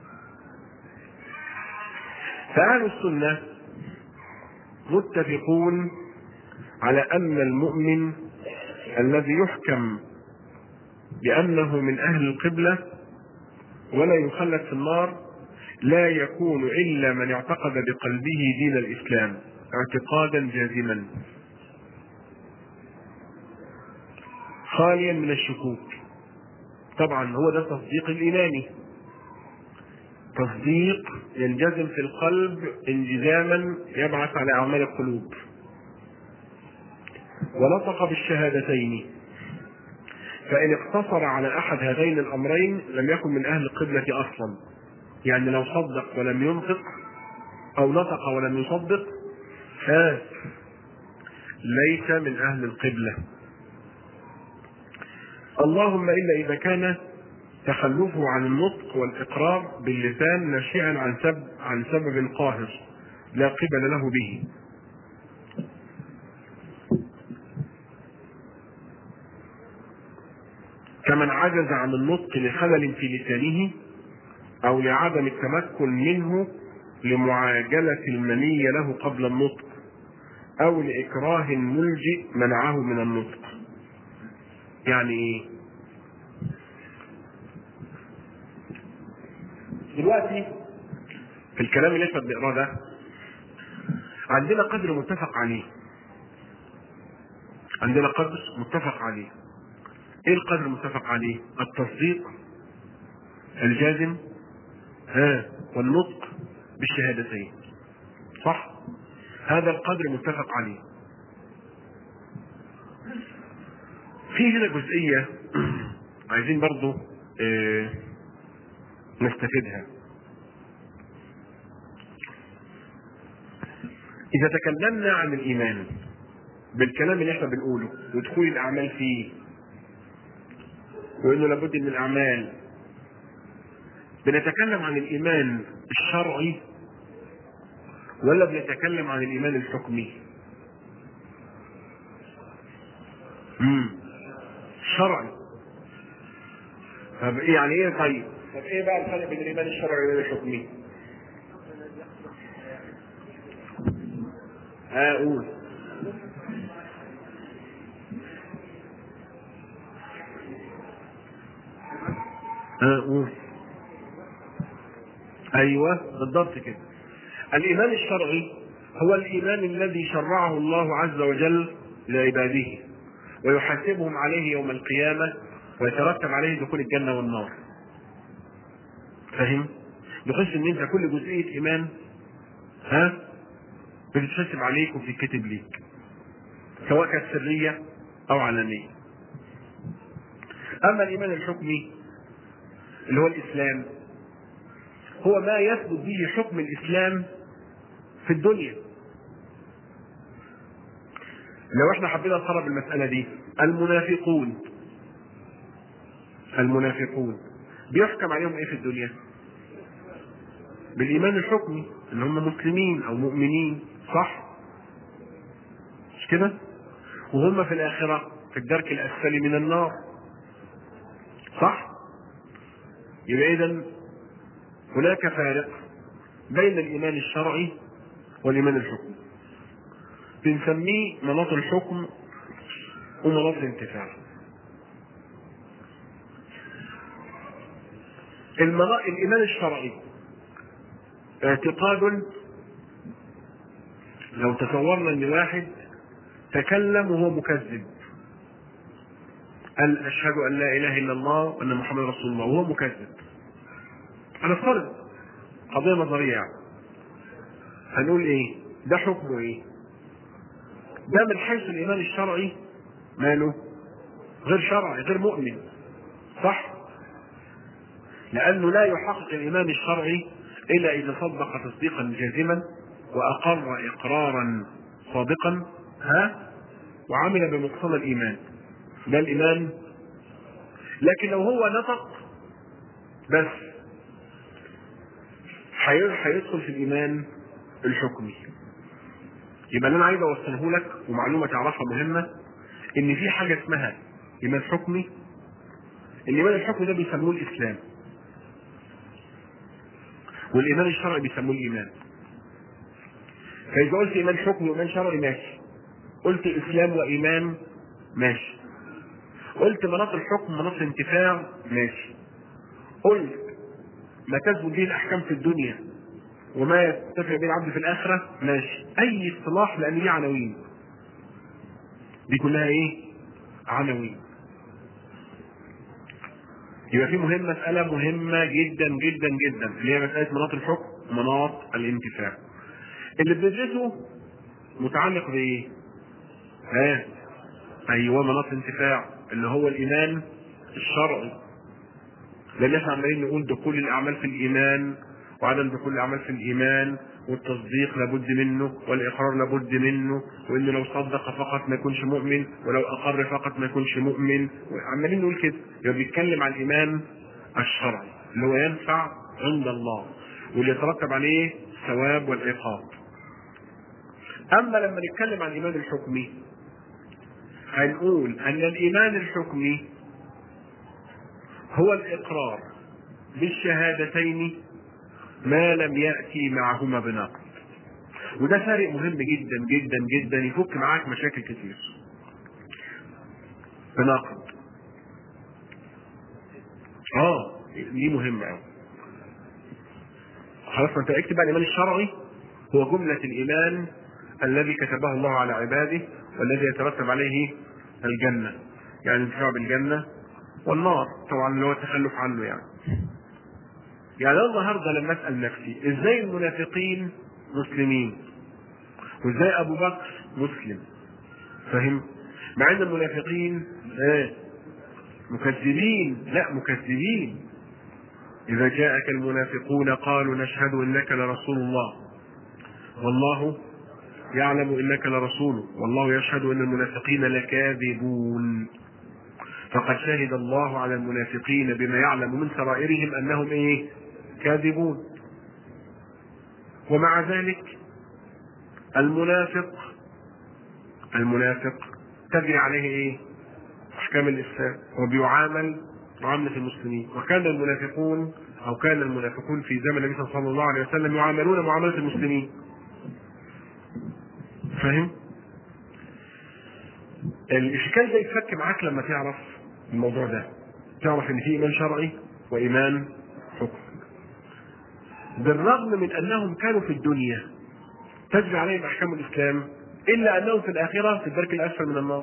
فأهل السنة متفقون على أن المؤمن الذي يحكم بأنه من أهل القبلة ولا يخلد في النار لا يكون إلا من اعتقد بقلبه دين الإسلام اعتقادا جازما خاليا من الشكوك طبعا هو ده التصديق الإيماني تصديق ينجزم في القلب انجزاما يبعث على اعمال القلوب ونطق بالشهادتين فان اقتصر على احد هذين الامرين لم يكن من اهل القبله اصلا يعني لو صدق ولم ينطق او نطق ولم يصدق ها ليس من اهل القبله اللهم الا اذا كان تخلفه عن النطق والإقرار باللسان ناشئا عن سبب عن سبب قاهر لا قبل له به. كمن عجز عن النطق لخلل في لسانه أو لعدم التمكن منه لمعاجلة المني له قبل النطق أو لإكراه ملجئ منعه من النطق. يعني إيه؟ دلوقتي في الكلام اللي احنا بنقراه ده عندنا قدر متفق عليه عندنا قدر متفق عليه ايه القدر المتفق عليه التصديق الجازم ها والنطق بالشهادتين صح هذا القدر متفق عليه في هنا جزئية عايزين برضو اه نستفيدها إذا تكلمنا عن الإيمان بالكلام اللي احنا بنقوله ودخول الأعمال فيه وإنه لابد من الأعمال بنتكلم عن الإيمان الشرعي ولا بنتكلم عن الإيمان الحكمي؟ امم شرعي طب إيه يعني إيه طيب؟ طب ايه بقى الفرق بين الايمان الشرعي والايمان الحكمي؟ ها آه قول ها آه قول ايوه بالضبط كده الايمان الشرعي هو الايمان الذي شرعه الله عز وجل لعباده ويحاسبهم عليه يوم القيامه ويترتب عليه دخول الجنه والنار فاهم؟ بحيث ان انت كل جزئيه ايمان ها بتتحسب عليك وبتتكتب ليك سواء كانت سريه او علانيه اما الايمان الحكمي اللي هو الاسلام هو ما يثبت به حكم الاسلام في الدنيا لو احنا حبينا نقرب المساله دي المنافقون المنافقون بيحكم عليهم ايه في الدنيا بالايمان الحكمي ان هم مسلمين او مؤمنين صح مش كده وهم في الاخره في الدرك الاسفل من النار صح يبقى اذا هناك فارق بين الايمان الشرعي والايمان الحكمي بنسميه مناط الحكم ومناط الانتفاع المنا... الايمان الشرعي اعتقاد لو تصورنا ان واحد تكلم وهو مكذب قال اشهد ان لا اله الا الله وان محمد رسول الله وهو مكذب انا افترض قضيه نظريه يعني هنقول ايه ده حكمه ايه ده من حيث الايمان الشرعي ماله غير شرعي غير مؤمن صح لانه لا يحقق الايمان الشرعي الا اذا صدق تصديقا جازما واقر اقرارا صادقا ها وعمل بمقتضى الايمان ده الايمان لكن لو هو نطق بس هيدخل في الايمان الحكمي يبقى اللي انا عايز اوصله لك ومعلومه تعرفها مهمه ان في حاجه اسمها ايمان حكمي الايمان الحكمي ده بيسموه الاسلام والايمان الشرعي بيسموه الايمان فاذا قلت ايمان حكمي وايمان شرعي ماشي قلت اسلام وايمان ماشي قلت مناط الحكم مناط الانتفاع ماشي قلت ما تثبت به الاحكام في الدنيا وما يتفق به العبد في الاخره ماشي اي اصطلاح لان دي عناوين دي كلها ايه عناوين يبقى في مهمة مسألة مهمة جدا جدا جدا اللي هي مسألة مناط الحكم ومناط الانتفاع. اللي بندرسه متعلق بإيه؟ ها؟ أيوه مناط الانتفاع اللي هو الإيمان الشرعي. لأن احنا عمالين نقول دخول الأعمال في الإيمان وعدم دخول الأعمال في الإيمان والتصديق لابد منه والإقرار لابد منه وإنه لو صدق فقط ما يكونش مؤمن ولو أقر فقط ما يكونش مؤمن عمالين نقول كده يبقى بيتكلم عن الإيمان الشرعي اللي هو ينفع عند الله واللي يترتب عليه الثواب والعقاب أما لما نتكلم عن الإيمان الحكمي هنقول أن الإيمان الحكمي هو الإقرار بالشهادتين ما لم يأتي معهما بناقض وده فارق مهم جدا جدا جدا يفك معاك مشاكل كتير بناقض اه دي مهمة قوي خلاص انت اكتب بقى الايمان الشرعي هو جملة الايمان الذي كتبه الله على عباده والذي يترتب عليه الجنة يعني الانتفاع بالجنة والنار طبعا اللي هو التخلف عنه يعني يعني انا النهارده لما اسال نفسي ازاي المنافقين مسلمين وازاي ابو بكر مسلم فاهم مع ان المنافقين ايه مكذبين لا مكذبين اذا جاءك المنافقون قالوا نشهد انك لرسول الله والله يعلم انك لرسوله والله يشهد ان المنافقين لكاذبون فقد شهد الله على المنافقين بما يعلم من سرائرهم انهم ايه كاذبون ومع ذلك المنافق المنافق تجري عليه ايه احكام الاسلام وبيعامل معامله المسلمين وكان المنافقون او كان المنافقون في زمن النبي صلى الله عليه وسلم يعاملون معامله المسلمين فاهم الاشكال ده يتفك معاك لما تعرف الموضوع ده تعرف ان في ايمان شرعي وايمان حكم بالرغم من انهم كانوا في الدنيا تجري عليهم احكام الاسلام الا انهم في الاخره في الدرك الاسفل من النار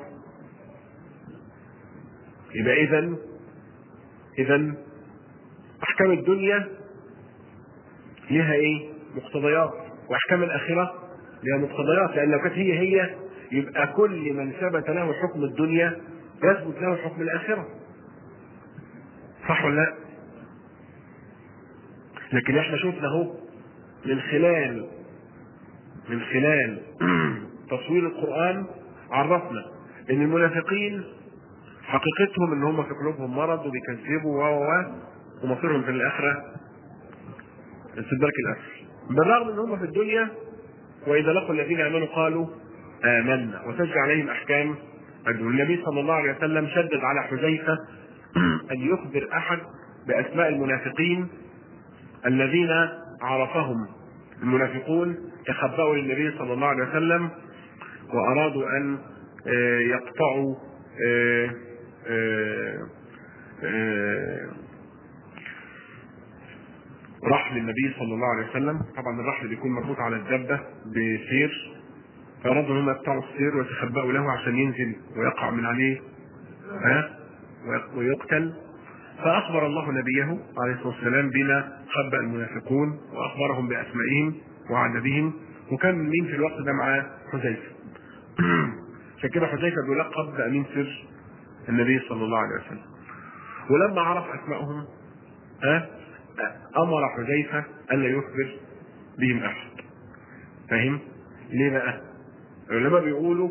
يبقى اذا اذا احكام الدنيا لها ايه مقتضيات واحكام الاخره لها مقتضيات لان لو كانت هي هي يبقى كل من ثبت له حكم الدنيا يثبت له حكم الاخره صح ولا لا لكن احنا شفنا اهو من خلال من خلال تصوير القرآن عرفنا ان المنافقين حقيقتهم ان هم في قلوبهم مرض وبيكذبوا و و ومصيرهم في الاخره في الدرك الاسفل بالرغم ان هم في الدنيا واذا لقوا الذين امنوا قالوا امنا وسجل عليهم احكام النبي صلى الله عليه وسلم شدد على حذيفه ان يخبر احد باسماء المنافقين الذين عرفهم المنافقون تخبأوا للنبي صلى الله عليه وسلم وأرادوا أن يقطعوا رحل النبي صلى الله عليه وسلم طبعا الرحل بيكون مربوط على الدبة بسير فأرادوا أن هم يقطعوا السير ويتخبأوا له عشان ينزل ويقع من عليه ها ويقتل فأخبر الله نبيه عليه الصلاة والسلام بما خبأ المنافقون وأخبرهم بأسمائهم وعددهم وكان مين في الوقت ده معاه حذيفة عشان كده حذيفة بيلقب بأمين سر النبي صلى الله عليه وسلم ولما عرف أسمائهم ها أمر حذيفة ألا يخبر بهم أحد فاهم؟ ليه بقى؟ العلماء بيقولوا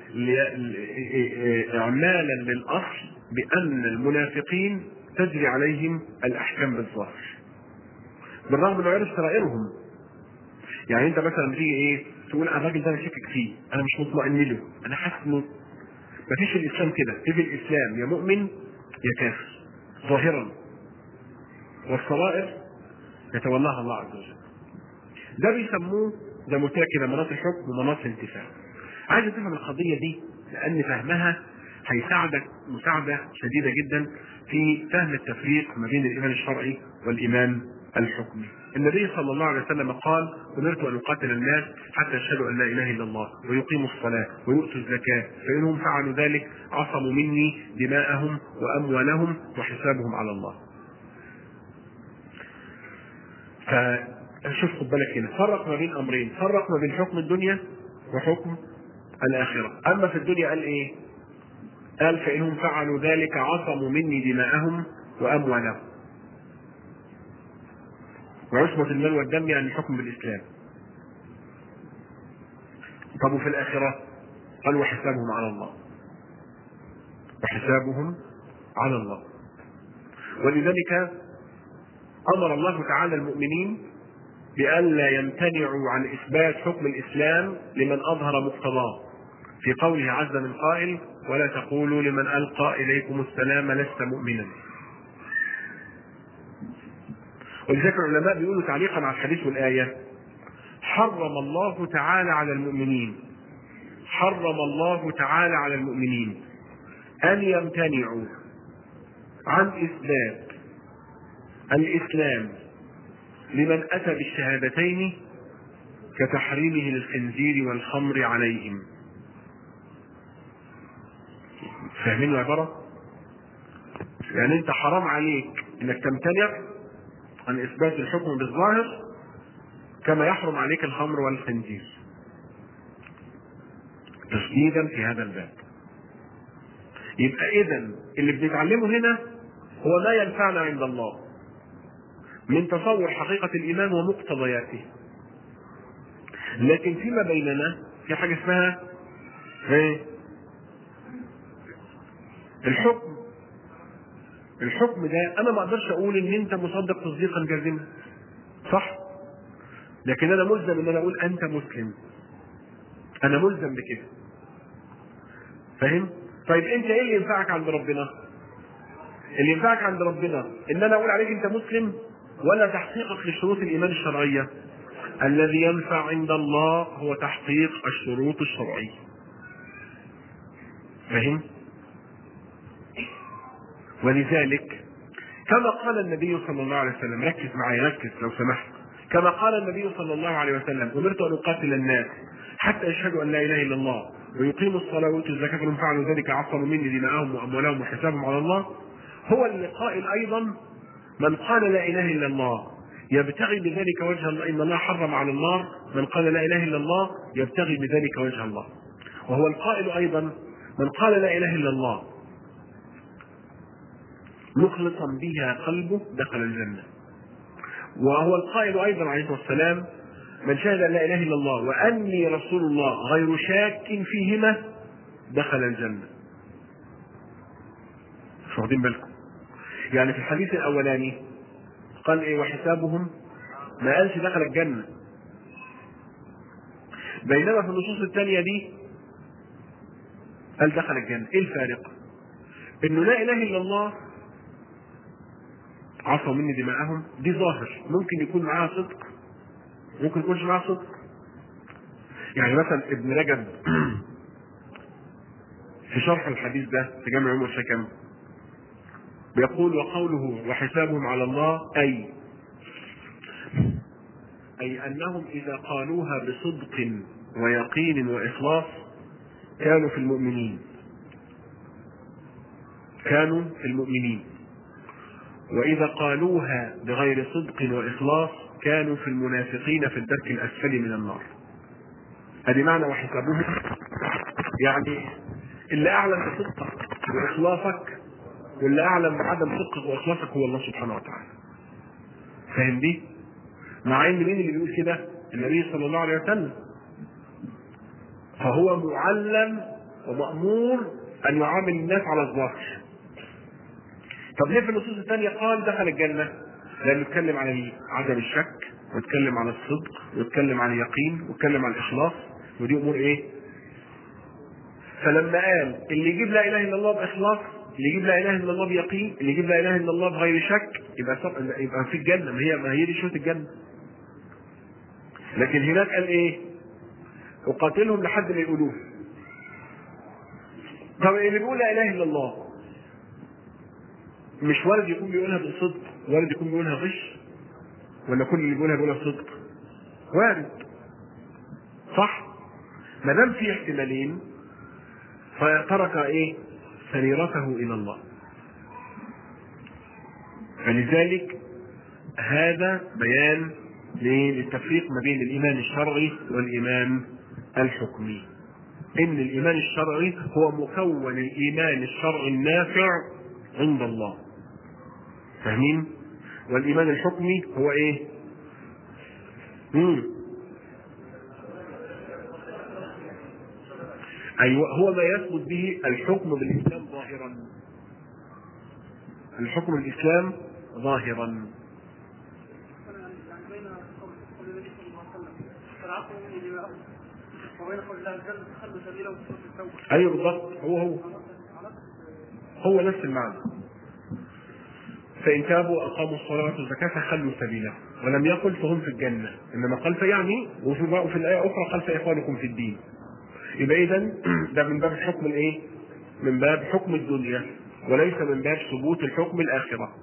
إعمالا للأصل بأن المنافقين تجري عليهم الأحكام بالظاهر بالرغم من عرف سرائرهم يعني انت مثلا تيجي ايه تقول الراجل ده انا شاكك فيه انا مش مطمئن له انا حاسس انه مفيش في الاسلام كده في الاسلام يا مؤمن يا كافر ظاهرا والسرائر يتولاها الله عز وجل ده بيسموه زي ما قلت لك كده مناط الحكم ومناط الانتفاع عايز تفهم القضيه دي لان فهمها هيساعدك مساعده شديده جدا في فهم التفريق ما بين الايمان الشرعي والايمان الحكمي. النبي صلى الله عليه وسلم قال: امرت ان اقاتل الناس حتى يشهدوا ان لا اله الا الله ويقيموا الصلاه ويؤتوا الزكاه فانهم فعلوا ذلك عصموا مني دماءهم واموالهم وحسابهم على الله. فشوف خد بالك هنا فرق ما بين امرين، فرق ما بين حكم الدنيا وحكم الاخره، اما في الدنيا قال ايه؟ قال فإنهم فعلوا ذلك عصموا مني دماءهم وأموالهم وعصمة المال والدم يعني الحكم بالإسلام طب وفي الآخرة قال وحسابهم على الله وحسابهم على الله ولذلك أمر الله تعالى المؤمنين بألا يمتنعوا عن إثبات حكم الإسلام لمن أظهر مقتضاه في قوله عز من قائل ولا تقولوا لمن ألقى إليكم السلام لست مؤمنا ولذلك العلماء بيقولوا تعليقا على الحديث والآية حرم الله تعالى على المؤمنين حرم الله تعالى على المؤمنين أن يمتنعوا عن إثبات الإسلام لمن أتى بالشهادتين كتحريمه للخنزير والخمر عليهم فاهمين العبارة؟ يعني انت حرام عليك انك تمتنع عن اثبات الحكم بالظاهر كما يحرم عليك الخمر والخنزير تشديدا في هذا الباب يبقى اذا اللي بنتعلمه هنا هو ما ينفعنا عند الله من تصور حقيقة الإيمان ومقتضياته لكن فيما بيننا في حاجة اسمها ايه الحكم الحكم ده انا ما اقدرش اقول ان انت مصدق تصديقا جازما صح لكن انا ملزم ان انا اقول انت مسلم انا ملزم بكده فاهم طيب انت ايه اللي ينفعك عند ربنا اللي ينفعك عند ربنا ان انا اقول عليك انت مسلم ولا تحقيقك لشروط الايمان الشرعيه الذي ينفع عند الله هو تحقيق الشروط الشرعيه فاهم ولذلك كما قال النبي صلى الله عليه وسلم ركز معي ركز لو سمحت كما قال النبي صلى الله عليه وسلم امرت ان اقاتل الناس حتى يشهدوا ان لا اله الا الله ويقيموا الصلاه ويؤتوا الزكاه فمن فعلوا ذلك عصموا مني دماءهم واموالهم وحسابهم على الله هو اللي قائل ايضا من قال لا اله الا الله يبتغي بذلك وجه الله ان الله حرم على النار من قال لا اله الا الله يبتغي بذلك وجه الله وهو القائل ايضا من قال لا اله الا الله مخلصا بها قلبه دخل الجنة وهو القائل أيضا عليه الصلاة والسلام من شهد أن لا إله إلا الله وأني رسول الله غير شاك فيهما دخل الجنة مش واخدين بالكم يعني في الحديث الأولاني قال إيه وحسابهم ما قالش دخل الجنة بينما في النصوص الثانية دي قال دخل الجنة إيه الفارق؟ إنه لا إله إلا الله عصوا مني دماءهم دي ظاهر ممكن يكون معاها صدق ممكن يكونش معاها صدق يعني مثلا ابن رجب في شرح الحديث ده في جامع عمر الشكم بيقول وقوله وحسابهم على الله أي أي أنهم إذا قالوها بصدق ويقين وإخلاص كانوا في المؤمنين كانوا في المؤمنين وإذا قالوها بغير صدق وإخلاص كانوا في المنافقين في الدرك الأسفل من النار هذه معنى وحسابهم يعني اللي أعلم بصدقك وإخلاصك واللي أعلم بعدم صدقك وإخلاصك هو الله سبحانه وتعالى فاهم دي؟ مع ان مين اللي بيقول كده؟ النبي صلى الله عليه وسلم فهو معلم ومأمور أن يعامل الناس على الظاهر طب ليه في النصوص الثانية قال دخل الجنة؟ لأنه اتكلم عن عدم الشك واتكلم عن الصدق واتكلم عن اليقين واتكلم عن الإخلاص ودي أمور إيه؟ فلما قال اللي يجيب لا إله إلا الله بإخلاص اللي يجيب لا اله الا الله بيقين اللي يجيب لا اله الا الله بغير شك يبقى سب... يبقى في الجنه ما هي ما هي دي شروط الجنه لكن هناك قال ايه اقاتلهم لحد ما يقولوه طب اللي بيقول لا اله الا الله مش وارد يكون بيقولها بصدق وارد يكون بيقولها غش ولا كل اللي بيقولها بيقولها بصدق وارد صح ما دام في احتمالين فترك ايه سريرته الى الله فلذلك هذا بيان للتفريق ما بين الايمان الشرعي والايمان الحكمي ان الايمان الشرعي هو مكون الايمان الشرعي النافع عند الله فاهمين والايمان الحكمي هو ايه مم. أيوة هو ما يثبت به الحكم بالإسلام ظاهرا الحكم بالإسلام ظاهرا بين قول النبي صلى الله عليه وسلم فالعفو مني لما أخذ وبين قول الله عز وجل تخلوا سبيله وسوء التوبة أيوة بالضبط هو هو هو نفس المعنى فإن تابوا وأقاموا الصلاة والزكاة خلوا سبيله ولم يقل فهم في الجنة إنما قال فيعني وفي وفي الآية أخرى قال فإخوانكم في الدين يبقى إذا ده من باب حكم الإيه؟ من باب حكم الدنيا وليس من باب ثبوت الحكم الآخرة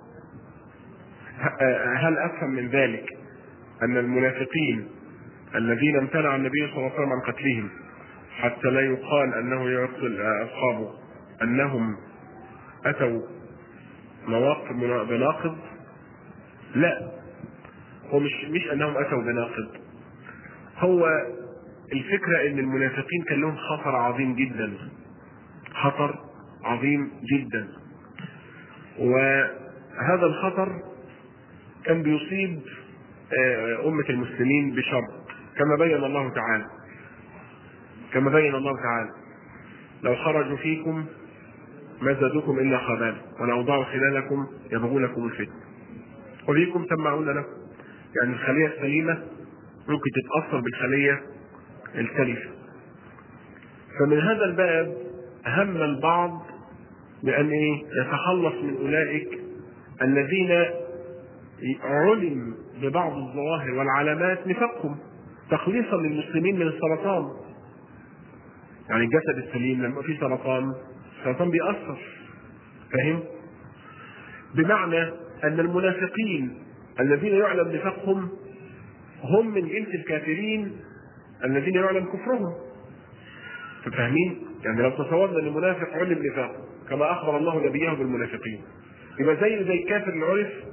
هل أفهم من ذلك أن المنافقين الذين امتنع النبي صلى الله عليه وسلم عن قتلهم حتى لا يقال أنه يقتل أصحابه أنهم أتوا مواقف بناقض لا هو مش مش أنهم أتوا بناقض هو الفكرة ان المنافقين كان لهم خطر عظيم جدا خطر عظيم جدا وهذا الخطر كان بيصيب أمة المسلمين بشر كما بين الله تعالى كما بين الله تعالى لو خرجوا فيكم ما زادوكم إلا خبالا ولأوضعوا خلالكم يبغونكم الفتنة وفيكم سمعون لكم يعني الخلية السليمة ممكن تتأثر بالخلية الكلفة فمن هذا الباب هم البعض بأن إيه يتخلص من أولئك الذين علم ببعض الظواهر والعلامات نفاقهم تخليصا للمسلمين من السرطان يعني الجسد السليم لما في سرطان السرطان بيأثر فاهم؟ بمعنى أن المنافقين الذين يعلم نفاقهم هم من جنس الكافرين الذين يعلم كفرهم فاهمين؟ يعني لو تصورنا ان المنافق علم نفاقه كما اخبر الله نبيه بالمنافقين يبقى زي زي الكافر اللي عرف